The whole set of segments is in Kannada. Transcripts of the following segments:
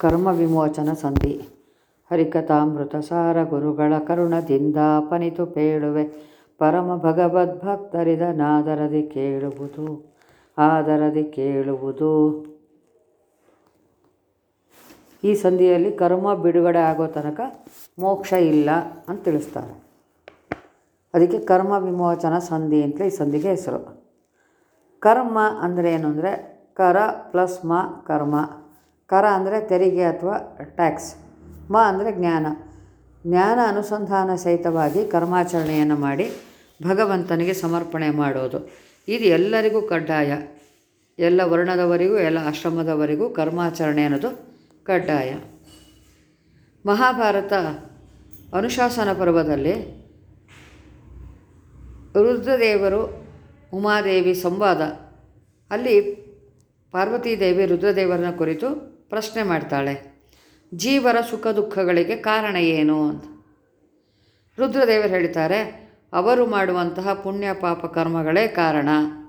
ಕರ್ಮ ವಿಮೋಚನ ಸಂಧಿ ಹರಿಕಥಾಮೃತ ಸಾರ ಗುರುಗಳ ಕರುಣದಿಂದ ಪನಿತು ಪೇಳುವೆ ಪರಮ ಭಗವದ್ಭಕ್ತರಿದ ನಾದರದಿ ಕೇಳುವುದು ಆದರದಿ ಕೇಳುವುದು ಈ ಸಂಧಿಯಲ್ಲಿ ಕರ್ಮ ಬಿಡುಗಡೆ ಆಗೋ ತನಕ ಮೋಕ್ಷ ಇಲ್ಲ ಅಂತ ತಿಳಿಸ್ತಾರೆ ಅದಕ್ಕೆ ಕರ್ಮ ವಿಮೋಚನ ಸಂಧಿ ಅಂತ ಈ ಸಂಧಿಗೆ ಹೆಸರು ಕರ್ಮ ಅಂದರೆ ಏನು ಅಂದರೆ ಕರ ಪ್ಲಸ್ ಮ ಕರ್ಮ ಕರ ಅಂದರೆ ತೆರಿಗೆ ಅಥವಾ ಟ್ಯಾಕ್ಸ್ ಮ ಅಂದರೆ ಜ್ಞಾನ ಜ್ಞಾನ ಅನುಸಂಧಾನ ಸಹಿತವಾಗಿ ಕರ್ಮಾಚರಣೆಯನ್ನು ಮಾಡಿ ಭಗವಂತನಿಗೆ ಸಮರ್ಪಣೆ ಮಾಡೋದು ಇದು ಎಲ್ಲರಿಗೂ ಕಡ್ಡಾಯ ಎಲ್ಲ ವರ್ಣದವರಿಗೂ ಎಲ್ಲ ಆಶ್ರಮದವರಿಗೂ ಕರ್ಮಾಚರಣೆ ಅನ್ನೋದು ಕಡ್ಡಾಯ ಮಹಾಭಾರತ ಅನುಶಾಸನ ಪರ್ವದಲ್ಲಿ ರುದ್ರದೇವರು ಉಮಾದೇವಿ ಸಂವಾದ ಅಲ್ಲಿ ಪಾರ್ವತೀದೇವಿ ರುದ್ರದೇವರನ್ನ ಕುರಿತು ಪ್ರಶ್ನೆ ಮಾಡ್ತಾಳೆ ಜೀವರ ಸುಖ ದುಃಖಗಳಿಗೆ ಕಾರಣ ಏನು ಅಂತ ರುದ್ರದೇವರು ಹೇಳ್ತಾರೆ ಅವರು ಮಾಡುವಂತಹ ಪುಣ್ಯ ಪಾಪ ಕರ್ಮಗಳೇ ಕಾರಣ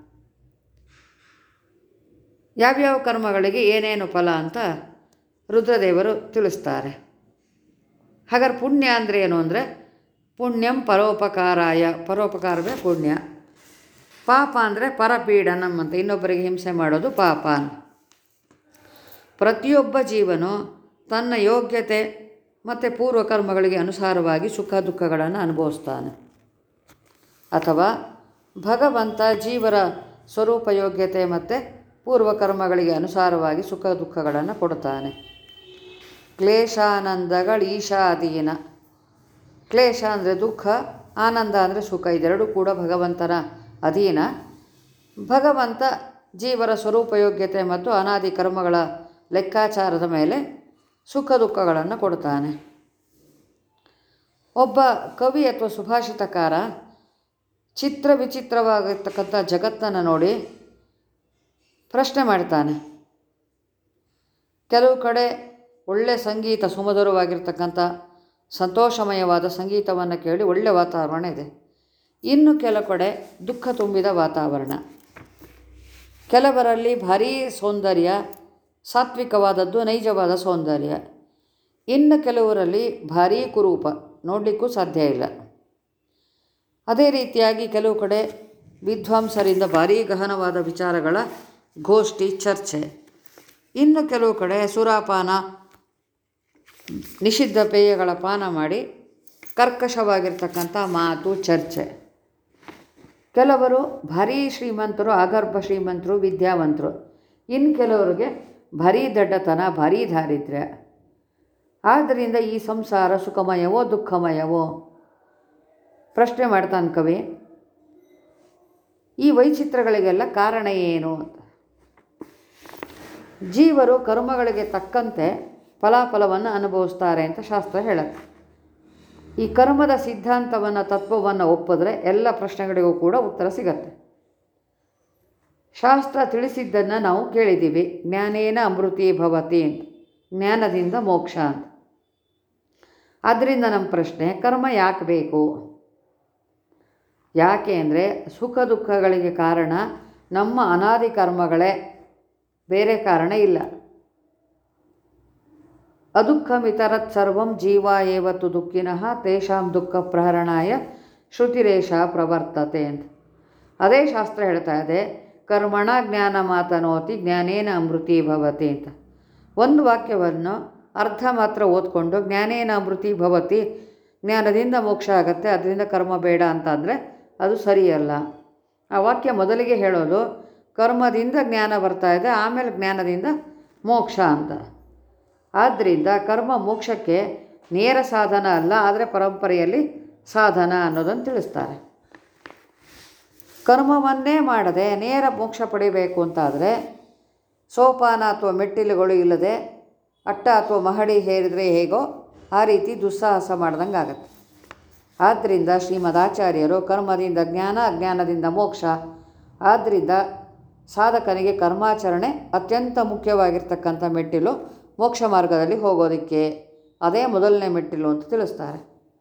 ಯಾವ್ಯಾವ ಕರ್ಮಗಳಿಗೆ ಏನೇನು ಫಲ ಅಂತ ರುದ್ರದೇವರು ತಿಳಿಸ್ತಾರೆ ಹಾಗಾದ್ರೆ ಪುಣ್ಯ ಅಂದರೆ ಏನು ಅಂದರೆ ಪುಣ್ಯಂ ಪರೋಪಕಾರಾಯ ಪರೋಪಕಾರವೇ ಪುಣ್ಯ ಪಾಪ ಅಂದರೆ ಪರಪೀಡನಂ ಅಂತ ಇನ್ನೊಬ್ಬರಿಗೆ ಹಿಂಸೆ ಮಾಡೋದು ಪಾಪ ಪ್ರತಿಯೊಬ್ಬ ಜೀವನು ತನ್ನ ಯೋಗ್ಯತೆ ಮತ್ತು ಪೂರ್ವಕರ್ಮಗಳಿಗೆ ಅನುಸಾರವಾಗಿ ಸುಖ ದುಃಖಗಳನ್ನು ಅನುಭವಿಸ್ತಾನೆ ಅಥವಾ ಭಗವಂತ ಜೀವರ ಸ್ವರೂಪ ಯೋಗ್ಯತೆ ಮತ್ತು ಪೂರ್ವಕರ್ಮಗಳಿಗೆ ಅನುಸಾರವಾಗಿ ಸುಖ ದುಃಖಗಳನ್ನು ಕೊಡ್ತಾನೆ ಕ್ಲೇಶಾನಂದಗಳು ಈಶಾಧೀನ ಕ್ಲೇಶ ಅಂದರೆ ದುಃಖ ಆನಂದ ಅಂದರೆ ಸುಖ ಇದೆರಡೂ ಕೂಡ ಭಗವಂತನ ಅಧೀನ ಭಗವಂತ ಜೀವರ ಸ್ವರೂಪಯೋಗ್ಯತೆ ಮತ್ತು ಅನಾದಿ ಕರ್ಮಗಳ ಲೆಕ್ಕಾಚಾರದ ಮೇಲೆ ಸುಖ ದುಃಖಗಳನ್ನು ಕೊಡ್ತಾನೆ ಒಬ್ಬ ಕವಿ ಅಥವಾ ಸುಭಾಷಿತಕಾರ ಚಿತ್ರ ವಿಚಿತ್ರವಾಗಿರ್ತಕ್ಕಂಥ ಜಗತ್ತನ್ನು ನೋಡಿ ಪ್ರಶ್ನೆ ಮಾಡ್ತಾನೆ ಕೆಲವು ಕಡೆ ಒಳ್ಳೆಯ ಸಂಗೀತ ಸುಮಧುರವಾಗಿರ್ತಕ್ಕಂಥ ಸಂತೋಷಮಯವಾದ ಸಂಗೀತವನ್ನು ಕೇಳಿ ಒಳ್ಳೆಯ ವಾತಾವರಣ ಇದೆ ಇನ್ನು ಕೆಲವು ಕಡೆ ದುಃಖ ತುಂಬಿದ ವಾತಾವರಣ ಕೆಲವರಲ್ಲಿ ಭಾರೀ ಸೌಂದರ್ಯ ಸಾತ್ವಿಕವಾದದ್ದು ನೈಜವಾದ ಸೌಂದರ್ಯ ಇನ್ನು ಕೆಲವರಲ್ಲಿ ಭಾರೀ ಕುರೂಪ ನೋಡಲಿಕ್ಕೂ ಸಾಧ್ಯ ಇಲ್ಲ ಅದೇ ರೀತಿಯಾಗಿ ಕೆಲವು ಕಡೆ ವಿದ್ವಾಂಸರಿಂದ ಭಾರೀ ಗಹನವಾದ ವಿಚಾರಗಳ ಗೋಷ್ಠಿ ಚರ್ಚೆ ಇನ್ನು ಕೆಲವು ಕಡೆ ಸುರಾಪಾನ ನಿಷಿದ್ಧ ಪೇಯಗಳ ಪಾನ ಮಾಡಿ ಕರ್ಕಶವಾಗಿರ್ತಕ್ಕಂಥ ಮಾತು ಚರ್ಚೆ ಕೆಲವರು ಭಾರೀ ಶ್ರೀಮಂತರು ಆಗರ್ಭ ಶ್ರೀಮಂತರು ವಿದ್ಯಾವಂತರು ಇನ್ನು ಕೆಲವರಿಗೆ ಭಾರೀ ದಡ್ಡತನ ಭಾರೀ ದಾರಿದ್ರ್ಯ ಆದ್ದರಿಂದ ಈ ಸಂಸಾರ ಸುಖಮಯವೋ ದುಃಖಮಯವೋ ಪ್ರಶ್ನೆ ಮಾಡ್ತಾನೆ ಕವಿ ಈ ವೈಚಿತ್ರಗಳಿಗೆಲ್ಲ ಕಾರಣ ಏನು ಅಂತ ಜೀವರು ಕರ್ಮಗಳಿಗೆ ತಕ್ಕಂತೆ ಫಲಾಫಲವನ್ನು ಅನುಭವಿಸ್ತಾರೆ ಅಂತ ಶಾಸ್ತ್ರ ಹೇಳುತ್ತೆ ಈ ಕರ್ಮದ ಸಿದ್ಧಾಂತವನ್ನು ತತ್ವವನ್ನು ಒಪ್ಪಿದ್ರೆ ಎಲ್ಲ ಪ್ರಶ್ನೆಗಳಿಗೂ ಕೂಡ ಉತ್ತರ ಸಿಗತ್ತೆ ಶಾಸ್ತ್ರ ತಿಳಿಸಿದ್ದನ್ನು ನಾವು ಕೇಳಿದ್ದೀವಿ ಜ್ಞಾನೇನ ಅಮೃತಿ ಭವತಿ ಅಂತ ಜ್ಞಾನದಿಂದ ಮೋಕ್ಷ ಅಂತ ಆದ್ದರಿಂದ ನಮ್ಮ ಪ್ರಶ್ನೆ ಕರ್ಮ ಯಾಕೆ ಬೇಕು ಯಾಕೆ ಅಂದರೆ ಸುಖ ದುಃಖಗಳಿಗೆ ಕಾರಣ ನಮ್ಮ ಅನಾದಿ ಕರ್ಮಗಳೇ ಬೇರೆ ಕಾರಣ ಇಲ್ಲ ಅದುಃಖಮಿತರತ್ ಸರ್ವಂ ಜೀವ ಏವತ್ತು ದುಃಖಿನಃ ತೇಷಾಂ ದುಃಖ ಪ್ರಹರಣಾಯ ಶ್ರುತಿರೇಷ ಪ್ರವರ್ತತೆ ಅಂತ ಅದೇ ಶಾಸ್ತ್ರ ಹೇಳ್ತಾ ಇದೆ ಕರ್ಮಣ ಜ್ಞಾನ ಮಾತನೋತಿ ಜ್ಞಾನೇನ ಅಮೃತಿ ಭವತಿ ಅಂತ ಒಂದು ವಾಕ್ಯವನ್ನು ಅರ್ಧ ಮಾತ್ರ ಓದ್ಕೊಂಡು ಜ್ಞಾನೇನ ಅಮೃತಿ ಭವತಿ ಜ್ಞಾನದಿಂದ ಮೋಕ್ಷ ಆಗತ್ತೆ ಅದರಿಂದ ಕರ್ಮ ಬೇಡ ಅಂತ ಅಂದರೆ ಅದು ಸರಿಯಲ್ಲ ಆ ವಾಕ್ಯ ಮೊದಲಿಗೆ ಹೇಳೋದು ಕರ್ಮದಿಂದ ಜ್ಞಾನ ಬರ್ತಾ ಇದೆ ಆಮೇಲೆ ಜ್ಞಾನದಿಂದ ಮೋಕ್ಷ ಅಂತ ಆದ್ದರಿಂದ ಕರ್ಮ ಮೋಕ್ಷಕ್ಕೆ ನೇರ ಸಾಧನ ಅಲ್ಲ ಆದರೆ ಪರಂಪರೆಯಲ್ಲಿ ಸಾಧನ ಅನ್ನೋದನ್ನು ತಿಳಿಸ್ತಾರೆ ಕರ್ಮವನ್ನೇ ಮಾಡದೆ ನೇರ ಮೋಕ್ಷ ಪಡಿಬೇಕು ಅಂತಾದರೆ ಸೋಪಾನ ಅಥವಾ ಮೆಟ್ಟಿಲುಗಳು ಇಲ್ಲದೆ ಅಟ್ಟ ಅಥವಾ ಮಹಡಿ ಹೇರಿದರೆ ಹೇಗೋ ಆ ರೀತಿ ದುಸ್ಸಾಹಸ ಮಾಡ್ದಂಗೆ ಆಗತ್ತೆ ಆದ್ದರಿಂದ ಶ್ರೀಮದಾಚಾರ್ಯರು ಕರ್ಮದಿಂದ ಜ್ಞಾನ ಅಜ್ಞಾನದಿಂದ ಮೋಕ್ಷ ಆದ್ದರಿಂದ ಸಾಧಕನಿಗೆ ಕರ್ಮಾಚರಣೆ ಅತ್ಯಂತ ಮುಖ್ಯವಾಗಿರ್ತಕ್ಕಂಥ ಮೆಟ್ಟಿಲು ಮೋಕ್ಷ ಮಾರ್ಗದಲ್ಲಿ ಹೋಗೋದಕ್ಕೆ ಅದೇ ಮೊದಲನೇ ಮೆಟ್ಟಿಲು ಅಂತ ತಿಳಿಸ್ತಾರೆ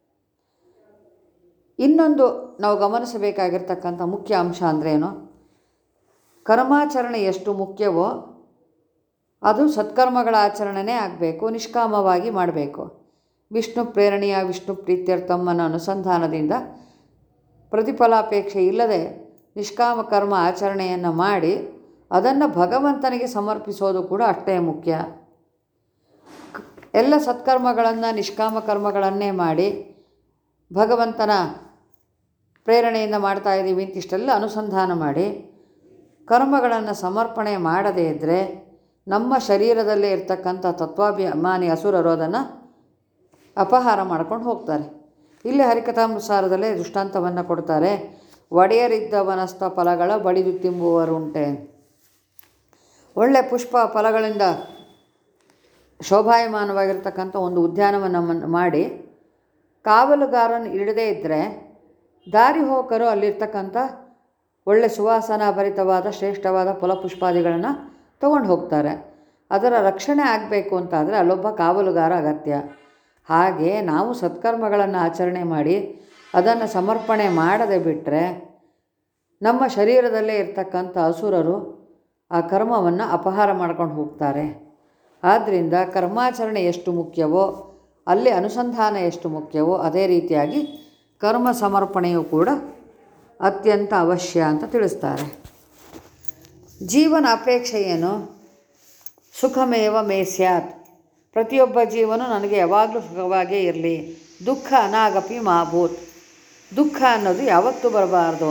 ಇನ್ನೊಂದು ನಾವು ಗಮನಿಸಬೇಕಾಗಿರ್ತಕ್ಕಂಥ ಮುಖ್ಯ ಅಂಶ ಅಂದ್ರೇನು ಕರ್ಮಾಚರಣೆ ಎಷ್ಟು ಮುಖ್ಯವೋ ಅದು ಸತ್ಕರ್ಮಗಳ ಆಚರಣೆನೇ ಆಗಬೇಕು ನಿಷ್ಕಾಮವಾಗಿ ಮಾಡಬೇಕು ವಿಷ್ಣು ಪ್ರೇರಣೆಯ ವಿಷ್ಣು ಪ್ರೀತ್ಯರ್ಥಂ ಅನ್ನೋ ಅನುಸಂಧಾನದಿಂದ ಪ್ರತಿಫಲಾಪೇಕ್ಷೆ ಇಲ್ಲದೆ ನಿಷ್ಕಾಮ ಕರ್ಮ ಆಚರಣೆಯನ್ನು ಮಾಡಿ ಅದನ್ನು ಭಗವಂತನಿಗೆ ಸಮರ್ಪಿಸೋದು ಕೂಡ ಅಷ್ಟೇ ಮುಖ್ಯ ಕ- ಎಲ್ಲ ಸತ್ಕರ್ಮಗಳನ್ನು ನಿಷ್ಕಾಮ ಕರ್ಮಗಳನ್ನೇ ಮಾಡಿ ಭಗವಂತನ ಪ್ರೇರಣೆಯಿಂದ ಮಾಡ್ತಾ ಇದ್ದೀವಿ ಅಂತ ಇಷ್ಟೆಲ್ಲ ಅನುಸಂಧಾನ ಮಾಡಿ ಕರ್ಮಗಳನ್ನು ಸಮರ್ಪಣೆ ಮಾಡದೇ ಇದ್ದರೆ ನಮ್ಮ ಶರೀರದಲ್ಲೇ ಇರ್ತಕ್ಕಂಥ ತತ್ವಾಭಿಮಾನಿ ಅಸುರರು ಅದನ್ನು ಅಪಹಾರ ಮಾಡ್ಕೊಂಡು ಹೋಗ್ತಾರೆ ಇಲ್ಲಿ ಹರಿಕಥಾನುಸಾರದಲ್ಲೇ ದೃಷ್ಟಾಂತವನ್ನು ಕೊಡ್ತಾರೆ ಒಡೆಯರಿದ್ದ ವನಸ್ಥ ಫಲಗಳ ಬಡಿದು ತಿಂಬುವರುಂಟೆ ಒಳ್ಳೆ ಪುಷ್ಪ ಫಲಗಳಿಂದ ಶೋಭಾಯಮಾನವಾಗಿರ್ತಕ್ಕಂಥ ಒಂದು ಉದ್ಯಾನವನ್ನು ಮನ್- ಮಾಡಿ ಕಾವಲುಗಾರನ ಇಡದೇ ಇದ್ದರೆ ದಾರಿ ಹೋಕರು ಅಲ್ಲಿರ್ತಕ್ಕಂಥ ಒಳ್ಳೆ ಸುವಾಸನಾ ಭರಿತವಾದ ಶ್ರೇಷ್ಠವಾದ ಫಲಪುಷ್ಪಾದಿಗಳನ್ನು ತಗೊಂಡು ಹೋಗ್ತಾರೆ ಅದರ ರಕ್ಷಣೆ ಆಗಬೇಕು ಅಂತಾದರೆ ಅಲ್ಲೊಬ್ಬ ಕಾವಲುಗಾರ ಅಗತ್ಯ ಹಾಗೆ ನಾವು ಸತ್ಕರ್ಮಗಳನ್ನು ಆಚರಣೆ ಮಾಡಿ ಅದನ್ನು ಸಮರ್ಪಣೆ ಮಾಡದೆ ಬಿಟ್ಟರೆ ನಮ್ಮ ಶರೀರದಲ್ಲೇ ಇರ್ತಕ್ಕಂಥ ಅಸುರರು ಆ ಕರ್ಮವನ್ನು ಅಪಹಾರ ಮಾಡ್ಕೊಂಡು ಹೋಗ್ತಾರೆ ಆದ್ದರಿಂದ ಕರ್ಮಾಚರಣೆ ಎಷ್ಟು ಮುಖ್ಯವೋ ಅಲ್ಲಿ ಅನುಸಂಧಾನ ಎಷ್ಟು ಮುಖ್ಯವೋ ಅದೇ ರೀತಿಯಾಗಿ ಕರ್ಮ ಸಮರ್ಪಣೆಯೂ ಕೂಡ ಅತ್ಯಂತ ಅವಶ್ಯ ಅಂತ ತಿಳಿಸ್ತಾರೆ ಜೀವನ ಅಪೇಕ್ಷೆ ಏನು ಸುಖಮೇವ ಮೇ ಸ್ಯಾತ್ ಪ್ರತಿಯೊಬ್ಬ ಜೀವನು ನನಗೆ ಯಾವಾಗಲೂ ಸುಖವಾಗೇ ಇರಲಿ ದುಃಖ ಅನಾಗಪಿ ಮಾಭೂತ್ ದುಃಖ ಅನ್ನೋದು ಯಾವತ್ತೂ ಬರಬಾರ್ದು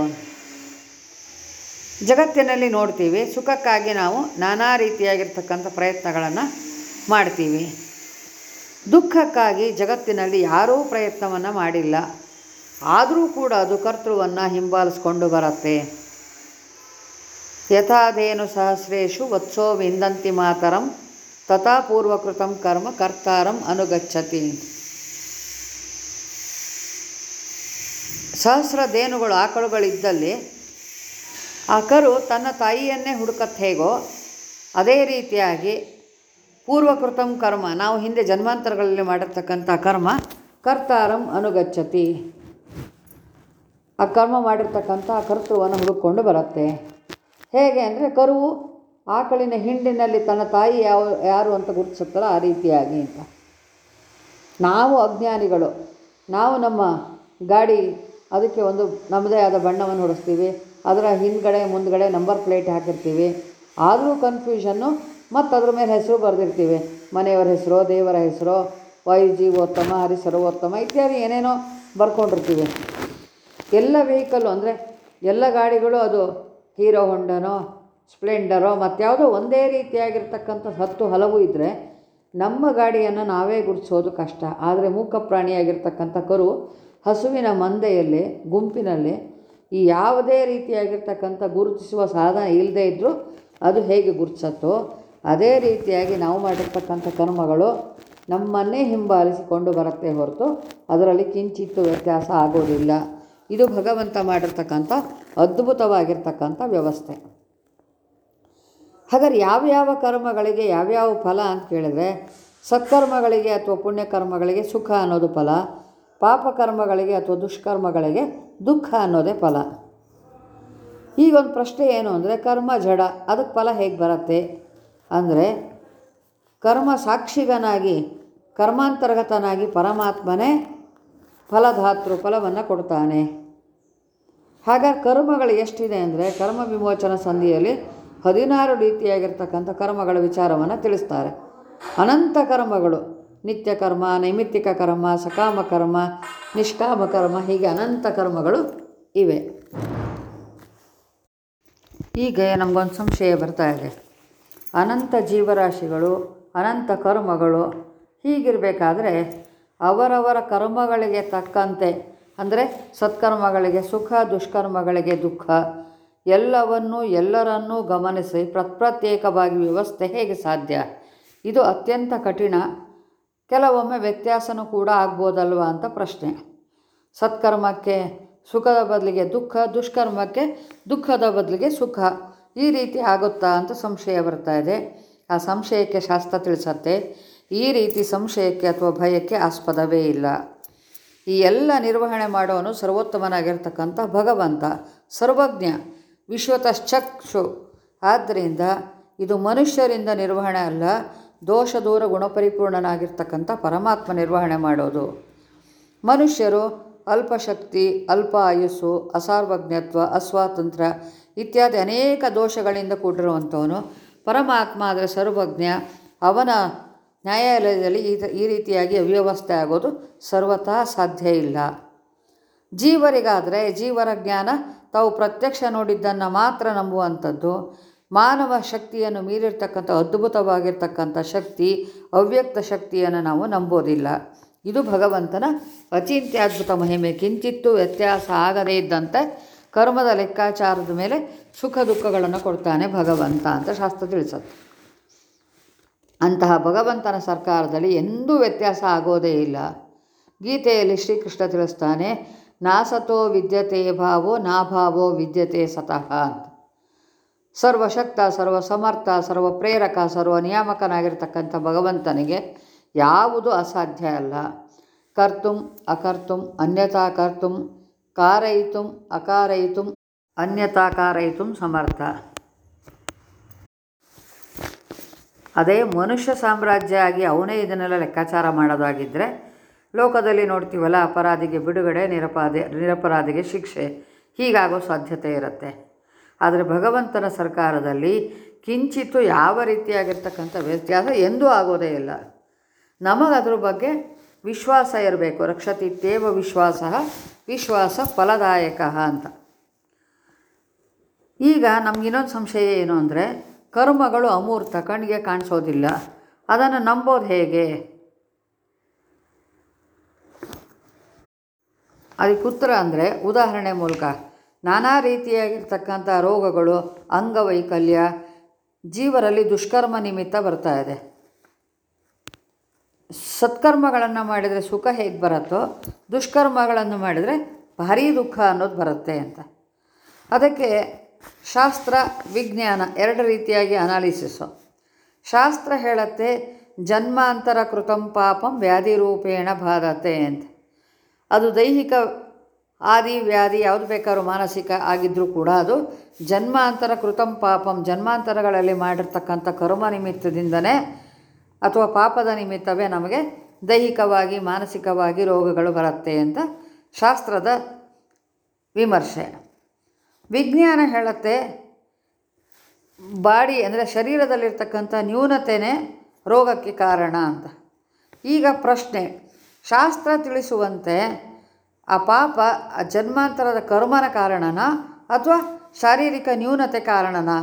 ಜಗತ್ತಿನಲ್ಲಿ ನೋಡ್ತೀವಿ ಸುಖಕ್ಕಾಗಿ ನಾವು ನಾನಾ ರೀತಿಯಾಗಿರ್ತಕ್ಕಂಥ ಪ್ರಯತ್ನಗಳನ್ನು ಮಾಡ್ತೀವಿ ದುಃಖಕ್ಕಾಗಿ ಜಗತ್ತಿನಲ್ಲಿ ಯಾರೂ ಪ್ರಯತ್ನವನ್ನು ಮಾಡಿಲ್ಲ ಆದರೂ ಕೂಡ ಅದು ಕರ್ತೃವನ್ನು ಹಿಂಬಾಲಿಸ್ಕೊಂಡು ಬರುತ್ತೆ ಯಥಾದೇನು ಸಹಸ್ರೇಶು ವತ್ಸೋ ವಿಂದಂತಿ ಮಾತರಂ ತಥಾ ಪೂರ್ವಕೃತಂ ಕರ್ಮ ಕರ್ತಾರಂ ಅನುಗಚ್ಚತಿ ಸಹಸ್ರ ದೇನುಗಳು ಆಕಳುಗಳಿದ್ದಲ್ಲಿ ಆ ಕರು ತನ್ನ ತಾಯಿಯನ್ನೇ ಹುಡುಕತ್ತೆ ಹೇಗೋ ಅದೇ ರೀತಿಯಾಗಿ ಪೂರ್ವಕೃತಂ ಕರ್ಮ ನಾವು ಹಿಂದೆ ಜನ್ಮಾಂತರಗಳಲ್ಲಿ ಮಾಡಿರ್ತಕ್ಕಂಥ ಕರ್ಮ ಕರ್ತಾರಂ ಅನುಗಚ್ಚತಿ ಆ ಕರ್ಮ ಮಾಡಿರ್ತಕ್ಕಂಥ ಆ ಕರ್ತೃವನ್ನು ಹುಡುಕೊಂಡು ಬರುತ್ತೆ ಹೇಗೆ ಅಂದರೆ ಕರುವು ಆಕಳಿನ ಹಿಂಡಿನಲ್ಲಿ ತನ್ನ ತಾಯಿ ಯಾವ ಯಾರು ಅಂತ ಗುರುತಿಸುತ್ತಲ್ಲ ಆ ರೀತಿಯಾಗಿ ಅಂತ ನಾವು ಅಜ್ಞಾನಿಗಳು ನಾವು ನಮ್ಮ ಗಾಡಿ ಅದಕ್ಕೆ ಒಂದು ನಮ್ಮದೇ ಆದ ಬಣ್ಣವನ್ನು ಹೊಡಿಸ್ತೀವಿ ಅದರ ಹಿಂದ್ಗಡೆ ಮುಂದ್ಗಡೆ ನಂಬರ್ ಪ್ಲೇಟ್ ಹಾಕಿರ್ತೀವಿ ಆದರೂ ಕನ್ಫ್ಯೂಷನ್ನು ಮತ್ತು ಅದ್ರ ಮೇಲೆ ಹೆಸರು ಬರೆದಿರ್ತೀವಿ ಮನೆಯವರ ಹೆಸರು ದೇವರ ಹೆಸರು ವಾಯು ಜೀವೋತ್ತಮ ಹರಿಸರ್ವೋತ್ತಮ ಇತ್ಯಾದಿ ಏನೇನೋ ಬರ್ಕೊಂಡಿರ್ತೀವಿ ಎಲ್ಲ ವೆಹಿಕಲ್ಲು ಅಂದರೆ ಎಲ್ಲ ಗಾಡಿಗಳು ಅದು ಹೀರೋ ಹೊಂಡನೋ ಸ್ಪ್ಲೆಂಡರೋ ಮತ್ಯಾವುದೋ ಒಂದೇ ರೀತಿಯಾಗಿರ್ತಕ್ಕಂಥ ಹತ್ತು ಹಲವು ಇದ್ದರೆ ನಮ್ಮ ಗಾಡಿಯನ್ನು ನಾವೇ ಗುರುತಿಸೋದು ಕಷ್ಟ ಆದರೆ ಮೂಕ ಪ್ರಾಣಿಯಾಗಿರ್ತಕ್ಕಂಥ ಕರು ಹಸುವಿನ ಮಂದೆಯಲ್ಲಿ ಗುಂಪಿನಲ್ಲಿ ಈ ಯಾವುದೇ ರೀತಿಯಾಗಿರ್ತಕ್ಕಂಥ ಗುರುತಿಸುವ ಸಾಧನ ಇಲ್ಲದೇ ಇದ್ದರೂ ಅದು ಹೇಗೆ ಗುರುತಿಸತ್ತೋ ಅದೇ ರೀತಿಯಾಗಿ ನಾವು ಮಾಡಿರ್ತಕ್ಕಂಥ ಕರ್ಮಗಳು ನಮ್ಮನ್ನೇ ಹಿಂಬಾಲಿಸಿಕೊಂಡು ಬರುತ್ತೆ ಹೊರತು ಅದರಲ್ಲಿ ಕಿಂಚಿತ್ತು ವ್ಯತ್ಯಾಸ ಆಗೋದಿಲ್ಲ ಇದು ಭಗವಂತ ಮಾಡಿರ್ತಕ್ಕಂಥ ಅದ್ಭುತವಾಗಿರ್ತಕ್ಕಂಥ ವ್ಯವಸ್ಥೆ ಹಾಗಾದ್ರೆ ಯಾವ್ಯಾವ ಕರ್ಮಗಳಿಗೆ ಯಾವ್ಯಾವ ಫಲ ಅಂತ ಕೇಳಿದ್ರೆ ಸತ್ಕರ್ಮಗಳಿಗೆ ಅಥವಾ ಪುಣ್ಯಕರ್ಮಗಳಿಗೆ ಸುಖ ಅನ್ನೋದು ಫಲ ಪಾಪಕರ್ಮಗಳಿಗೆ ಅಥವಾ ದುಷ್ಕರ್ಮಗಳಿಗೆ ದುಃಖ ಅನ್ನೋದೇ ಫಲ ಈಗೊಂದು ಪ್ರಶ್ನೆ ಏನು ಅಂದರೆ ಕರ್ಮ ಜಡ ಅದಕ್ಕೆ ಫಲ ಹೇಗೆ ಬರುತ್ತೆ ಅಂದರೆ ಕರ್ಮ ಸಾಕ್ಷಿಗನಾಗಿ ಕರ್ಮಾಂತರ್ಗತನಾಗಿ ಪರಮಾತ್ಮನೇ ಫಲಧಾತೃ ಫಲವನ್ನು ಕೊಡ್ತಾನೆ ಹಾಗಾದ್ರೆ ಕರ್ಮಗಳು ಎಷ್ಟಿದೆ ಅಂದರೆ ಕರ್ಮ ವಿಮೋಚನ ಸಂಧಿಯಲ್ಲಿ ಹದಿನಾರು ರೀತಿಯಾಗಿರ್ತಕ್ಕಂಥ ಕರ್ಮಗಳ ವಿಚಾರವನ್ನು ತಿಳಿಸ್ತಾರೆ ಅನಂತ ಕರ್ಮಗಳು ನಿತ್ಯ ಕರ್ಮ ನೈಮಿತ್ತಿಕ ಕರ್ಮ ಸಕಾಮ ಕರ್ಮ ನಿಷ್ಕಾಮ ಕರ್ಮ ಹೀಗೆ ಅನಂತ ಕರ್ಮಗಳು ಇವೆ ಈಗ ನಮಗೊಂದು ಸಂಶಯ ಬರ್ತಾ ಇದೆ ಅನಂತ ಜೀವರಾಶಿಗಳು ಅನಂತ ಕರ್ಮಗಳು ಹೀಗಿರಬೇಕಾದ್ರೆ ಅವರವರ ಕರ್ಮಗಳಿಗೆ ತಕ್ಕಂತೆ ಅಂದರೆ ಸತ್ಕರ್ಮಗಳಿಗೆ ಸುಖ ದುಷ್ಕರ್ಮಗಳಿಗೆ ದುಃಖ ಎಲ್ಲವನ್ನೂ ಎಲ್ಲರನ್ನೂ ಗಮನಿಸಿ ಪ್ರತ್ಯೇಕವಾಗಿ ವ್ಯವಸ್ಥೆ ಹೇಗೆ ಸಾಧ್ಯ ಇದು ಅತ್ಯಂತ ಕಠಿಣ ಕೆಲವೊಮ್ಮೆ ವ್ಯತ್ಯಾಸನೂ ಕೂಡ ಆಗ್ಬೋದಲ್ವಾ ಅಂತ ಪ್ರಶ್ನೆ ಸತ್ಕರ್ಮಕ್ಕೆ ಸುಖದ ಬದಲಿಗೆ ದುಃಖ ದುಷ್ಕರ್ಮಕ್ಕೆ ದುಃಖದ ಬದಲಿಗೆ ಸುಖ ಈ ರೀತಿ ಆಗುತ್ತಾ ಅಂತ ಸಂಶಯ ಬರ್ತಾ ಇದೆ ಆ ಸಂಶಯಕ್ಕೆ ಶಾಸ್ತ್ರ ತಿಳಿಸತ್ತೆ ಈ ರೀತಿ ಸಂಶಯಕ್ಕೆ ಅಥವಾ ಭಯಕ್ಕೆ ಆಸ್ಪದವೇ ಇಲ್ಲ ಈ ಎಲ್ಲ ನಿರ್ವಹಣೆ ಮಾಡೋನು ಸರ್ವೋತ್ತಮನಾಗಿರ್ತಕ್ಕಂಥ ಭಗವಂತ ಸರ್ವಜ್ಞ ವಿಶ್ವತಶ್ಚಕ್ಷು ಆದ್ದರಿಂದ ಇದು ಮನುಷ್ಯರಿಂದ ನಿರ್ವಹಣೆ ಅಲ್ಲ ದೋಷ ದೂರ ಗುಣಪರಿಪೂರ್ಣನಾಗಿರ್ತಕ್ಕಂಥ ಪರಮಾತ್ಮ ನಿರ್ವಹಣೆ ಮಾಡೋದು ಮನುಷ್ಯರು ಅಲ್ಪಶಕ್ತಿ ಅಲ್ಪ ಆಯುಸ್ಸು ಅಸಾರ್ವಜ್ಞತ್ವ ಅಸ್ವಾತಂತ್ರ್ಯ ಇತ್ಯಾದಿ ಅನೇಕ ದೋಷಗಳಿಂದ ಕೂಡಿರುವಂಥವನು ಪರಮಾತ್ಮ ಆದರೆ ಸರ್ವಜ್ಞ ಅವನ ನ್ಯಾಯಾಲಯದಲ್ಲಿ ಈ ಈ ರೀತಿಯಾಗಿ ಅವ್ಯವಸ್ಥೆ ಆಗೋದು ಸರ್ವತಾ ಸಾಧ್ಯ ಇಲ್ಲ ಜೀವರಿಗಾದರೆ ಜೀವರ ಜ್ಞಾನ ತಾವು ಪ್ರತ್ಯಕ್ಷ ನೋಡಿದ್ದನ್ನು ಮಾತ್ರ ನಂಬುವಂಥದ್ದು ಮಾನವ ಶಕ್ತಿಯನ್ನು ಮೀರಿರ್ತಕ್ಕಂಥ ಅದ್ಭುತವಾಗಿರ್ತಕ್ಕಂಥ ಶಕ್ತಿ ಅವ್ಯಕ್ತ ಶಕ್ತಿಯನ್ನು ನಾವು ನಂಬೋದಿಲ್ಲ ಇದು ಭಗವಂತನ ಅಚಿಂತ್ಯದ್ಭುತ ಮಹಿಮೆ ಕಿಂಚಿತ್ತೂ ವ್ಯತ್ಯಾಸ ಆಗದೇ ಇದ್ದಂತೆ ಕರ್ಮದ ಲೆಕ್ಕಾಚಾರದ ಮೇಲೆ ಸುಖ ದುಃಖಗಳನ್ನು ಕೊಡ್ತಾನೆ ಭಗವಂತ ಅಂತ ಶಾಸ್ತ್ರ ತಿಳಿಸುತ್ತೆ ಅಂತಹ ಭಗವಂತನ ಸರ್ಕಾರದಲ್ಲಿ ಎಂದೂ ವ್ಯತ್ಯಾಸ ಆಗೋದೇ ಇಲ್ಲ ಗೀತೆಯಲ್ಲಿ ಶ್ರೀಕೃಷ್ಣ ತಿಳಿಸ್ತಾನೆ ನಾಸತೋ ವಿದ್ಯತೆ ಭಾವೋ ನಾಭಾವೋ ವಿದ್ಯತೆ ಸತಃ ಅಂತ ಸರ್ವಶಕ್ತ ಸರ್ವ ಸಮರ್ಥ ಸರ್ವ ಪ್ರೇರಕ ಸರ್ವ ನಿಯಾಮಕನಾಗಿರ್ತಕ್ಕಂಥ ಭಗವಂತನಿಗೆ ಯಾವುದು ಅಸಾಧ್ಯ ಅಲ್ಲ ಕರ್ತುಂ ಅಕರ್ತುಂ ಅನ್ಯಥಾ ಕರ್ತುಂ ಕಾರಯಿತುಂ ಅಕಾರಯಿತುಂ ಅನ್ಯಥಾ ಕಾರಯಿತುಂ ಸಮರ್ಥ ಅದೇ ಮನುಷ್ಯ ಸಾಮ್ರಾಜ್ಯ ಆಗಿ ಅವನೇ ಇದನ್ನೆಲ್ಲ ಲೆಕ್ಕಾಚಾರ ಮಾಡೋದಾಗಿದ್ದರೆ ಲೋಕದಲ್ಲಿ ನೋಡ್ತೀವಲ್ಲ ಅಪರಾಧಿಗೆ ಬಿಡುಗಡೆ ನಿರಪಾದಿ ನಿರಪರಾಧಿಗೆ ಶಿಕ್ಷೆ ಹೀಗಾಗೋ ಸಾಧ್ಯತೆ ಇರುತ್ತೆ ಆದರೆ ಭಗವಂತನ ಸರ್ಕಾರದಲ್ಲಿ ಕಿಂಚಿತ್ತು ಯಾವ ರೀತಿಯಾಗಿರ್ತಕ್ಕಂಥ ವ್ಯತ್ಯಾಸ ಎಂದೂ ಆಗೋದೇ ಇಲ್ಲ ನಮಗದ್ರ ಬಗ್ಗೆ ವಿಶ್ವಾಸ ಇರಬೇಕು ರಕ್ಷತಿತ್ತೇವ ವಿಶ್ವಾಸ ವಿಶ್ವಾಸ ಫಲದಾಯಕ ಅಂತ ಈಗ ನಮಗಿನ್ನೊಂದು ಸಂಶಯ ಏನು ಅಂದರೆ ಕರ್ಮಗಳು ಅಮೂರ್ತ ಕಣ್ಣಿಗೆ ಕಾಣಿಸೋದಿಲ್ಲ ಅದನ್ನು ನಂಬೋದು ಹೇಗೆ ಅದಕ್ಕೆ ಉತ್ತರ ಅಂದರೆ ಉದಾಹರಣೆ ಮೂಲಕ ನಾನಾ ರೀತಿಯಾಗಿರ್ತಕ್ಕಂಥ ರೋಗಗಳು ಅಂಗವೈಕಲ್ಯ ಜೀವರಲ್ಲಿ ದುಷ್ಕರ್ಮ ನಿಮಿತ್ತ ಬರ್ತಾ ಇದೆ ಸತ್ಕರ್ಮಗಳನ್ನು ಮಾಡಿದರೆ ಸುಖ ಹೇಗೆ ಬರುತ್ತೋ ದುಷ್ಕರ್ಮಗಳನ್ನು ಮಾಡಿದರೆ ಭಾರೀ ದುಃಖ ಅನ್ನೋದು ಬರುತ್ತೆ ಅಂತ ಅದಕ್ಕೆ ಶಾಸ್ತ್ರ ವಿಜ್ಞಾನ ಎರಡು ರೀತಿಯಾಗಿ ಅನಾಲಿಸಿಸು ಶಾಸ್ತ್ರ ಹೇಳುತ್ತೆ ಜನ್ಮಾಂತರ ಕೃತಂ ಪಾಪಂ ವ್ಯಾಧಿ ರೂಪೇಣ ಬಾಧತೆ ಅಂತ ಅದು ದೈಹಿಕ ಆದಿ ವ್ಯಾಧಿ ಯಾವುದು ಬೇಕಾದ್ರೂ ಮಾನಸಿಕ ಆಗಿದ್ದರೂ ಕೂಡ ಅದು ಜನ್ಮಾಂತರ ಕೃತಂ ಪಾಪಂ ಜನ್ಮಾಂತರಗಳಲ್ಲಿ ಮಾಡಿರ್ತಕ್ಕಂಥ ಕರ್ಮ ನಿಮಿತ್ತದಿಂದನೇ ಅಥವಾ ಪಾಪದ ನಿಮಿತ್ತವೇ ನಮಗೆ ದೈಹಿಕವಾಗಿ ಮಾನಸಿಕವಾಗಿ ರೋಗಗಳು ಬರುತ್ತೆ ಅಂತ ಶಾಸ್ತ್ರದ ವಿಮರ್ಶೆ ವಿಜ್ಞಾನ ಹೇಳುತ್ತೆ ಬಾಡಿ ಅಂದರೆ ಶರೀರದಲ್ಲಿರ್ತಕ್ಕಂಥ ನ್ಯೂನತೆಯೇ ರೋಗಕ್ಕೆ ಕಾರಣ ಅಂತ ಈಗ ಪ್ರಶ್ನೆ ಶಾಸ್ತ್ರ ತಿಳಿಸುವಂತೆ ಆ ಪಾಪ ಆ ಜನ್ಮಾಂತರದ ಕರ್ಮನ ಕಾರಣನಾ ಅಥವಾ ಶಾರೀರಿಕ ನ್ಯೂನತೆ ಕಾರಣನಾ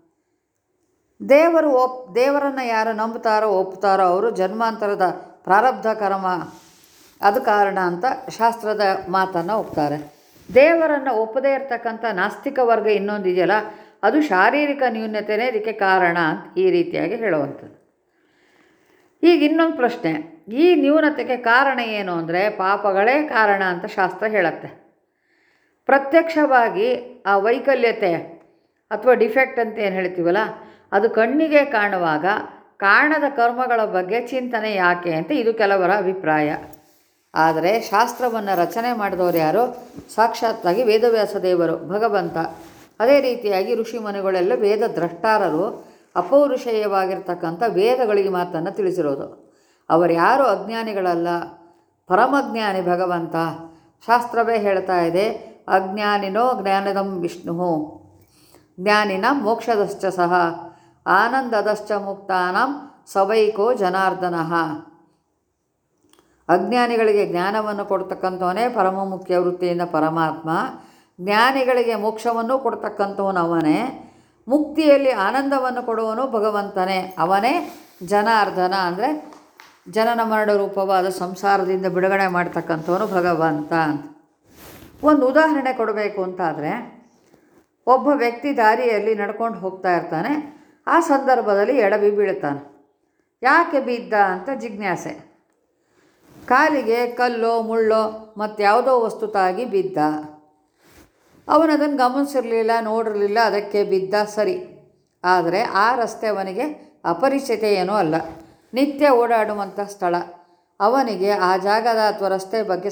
ದೇವರು ಒಪ್ ದೇವರನ್ನು ಯಾರು ನಂಬುತ್ತಾರೋ ಒಪ್ತಾರೋ ಅವರು ಜನ್ಮಾಂತರದ ಪ್ರಾರಬ್ಧ ಕರ್ಮ ಅದು ಕಾರಣ ಅಂತ ಶಾಸ್ತ್ರದ ಮಾತನ್ನು ಒಪ್ತಾರೆ ದೇವರನ್ನು ಒಪ್ಪದೇ ಇರತಕ್ಕಂಥ ನಾಸ್ತಿಕ ವರ್ಗ ಇನ್ನೊಂದು ಇದೆಯಲ್ಲ ಅದು ಶಾರೀರಿಕ ನ್ಯೂನತೆಯೇ ಇದಕ್ಕೆ ಕಾರಣ ಅಂತ ಈ ರೀತಿಯಾಗಿ ಹೇಳುವಂಥದ್ದು ಈಗ ಇನ್ನೊಂದು ಪ್ರಶ್ನೆ ಈ ನ್ಯೂನತೆಗೆ ಕಾರಣ ಏನು ಅಂದರೆ ಪಾಪಗಳೇ ಕಾರಣ ಅಂತ ಶಾಸ್ತ್ರ ಹೇಳುತ್ತೆ ಪ್ರತ್ಯಕ್ಷವಾಗಿ ಆ ವೈಕಲ್ಯತೆ ಅಥವಾ ಡಿಫೆಕ್ಟ್ ಅಂತ ಏನು ಹೇಳ್ತೀವಲ್ಲ ಅದು ಕಣ್ಣಿಗೆ ಕಾಣುವಾಗ ಕಾಣದ ಕರ್ಮಗಳ ಬಗ್ಗೆ ಚಿಂತನೆ ಯಾಕೆ ಅಂತ ಇದು ಕೆಲವರ ಅಭಿಪ್ರಾಯ ಆದರೆ ಶಾಸ್ತ್ರವನ್ನು ರಚನೆ ಮಾಡಿದವರು ಯಾರು ಸಾಕ್ಷಾತ್ತಾಗಿ ವೇದವ್ಯಾಸ ದೇವರು ಭಗವಂತ ಅದೇ ರೀತಿಯಾಗಿ ಋಷಿಮುನಿಗಳೆಲ್ಲ ವೇದ ದ್ರಷ್ಟಾರರು ಅಪೌರುಷೇಯವಾಗಿರ್ತಕ್ಕಂಥ ವೇದಗಳಿಗೆ ಮಾತನ್ನು ತಿಳಿಸಿರೋದು ಅವರು ಯಾರು ಅಜ್ಞಾನಿಗಳಲ್ಲ ಪರಮಜ್ಞಾನಿ ಭಗವಂತ ಶಾಸ್ತ್ರವೇ ಹೇಳ್ತಾ ಇದೆ ಅಜ್ಞಾನಿನೋ ಜ್ಞಾನದಂ ವಿಷ್ಣು ಜ್ಞಾನಿನ ಮೋಕ್ಷದಶ್ಚ ಸಹ ಆನಂದದಶ್ಚ ಮುಕ್ತಾನಂ ಸವೈಕೋ ಜನಾರ್ದನಃ ಅಜ್ಞಾನಿಗಳಿಗೆ ಜ್ಞಾನವನ್ನು ಕೊಡ್ತಕ್ಕಂಥವನೇ ಪರಮ ಮುಖ್ಯ ವೃತ್ತಿಯಿಂದ ಪರಮಾತ್ಮ ಜ್ಞಾನಿಗಳಿಗೆ ಮೋಕ್ಷವನ್ನು ಕೊಡ್ತಕ್ಕಂಥವನು ಅವನೇ ಮುಕ್ತಿಯಲ್ಲಿ ಆನಂದವನ್ನು ಕೊಡುವನು ಭಗವಂತನೇ ಅವನೇ ಜನಾರ್ದನ ಅಂದರೆ ಜನನ ಮರಣ ರೂಪವಾದ ಸಂಸಾರದಿಂದ ಬಿಡುಗಡೆ ಮಾಡ್ತಕ್ಕಂಥವನು ಭಗವಂತ ಅಂತ ಒಂದು ಉದಾಹರಣೆ ಕೊಡಬೇಕು ಅಂತಾದರೆ ಒಬ್ಬ ವ್ಯಕ್ತಿ ದಾರಿಯಲ್ಲಿ ನಡ್ಕೊಂಡು ಹೋಗ್ತಾ ಇರ್ತಾನೆ ಆ ಸಂದರ್ಭದಲ್ಲಿ ಎಡವಿ ಬೀಳ್ತಾನೆ ಯಾಕೆ ಬಿದ್ದ ಅಂತ ಜಿಜ್ಞಾಸೆ ಕಾಲಿಗೆ ಕಲ್ಲೋ ಮುಳ್ಳೋ ಮತ್ತು ಯಾವುದೋ ವಸ್ತು ತಾಗಿ ಬಿದ್ದ ಅವನು ಅದನ್ನು ಗಮನಿಸಿರಲಿಲ್ಲ ನೋಡಿರಲಿಲ್ಲ ಅದಕ್ಕೆ ಬಿದ್ದ ಸರಿ ಆದರೆ ಆ ರಸ್ತೆ ಅವನಿಗೆ ಅಪರಿಚಿತ ಏನೂ ಅಲ್ಲ ನಿತ್ಯ ಓಡಾಡುವಂಥ ಸ್ಥಳ ಅವನಿಗೆ ಆ ಜಾಗದ ಅಥವಾ ರಸ್ತೆ ಬಗ್ಗೆ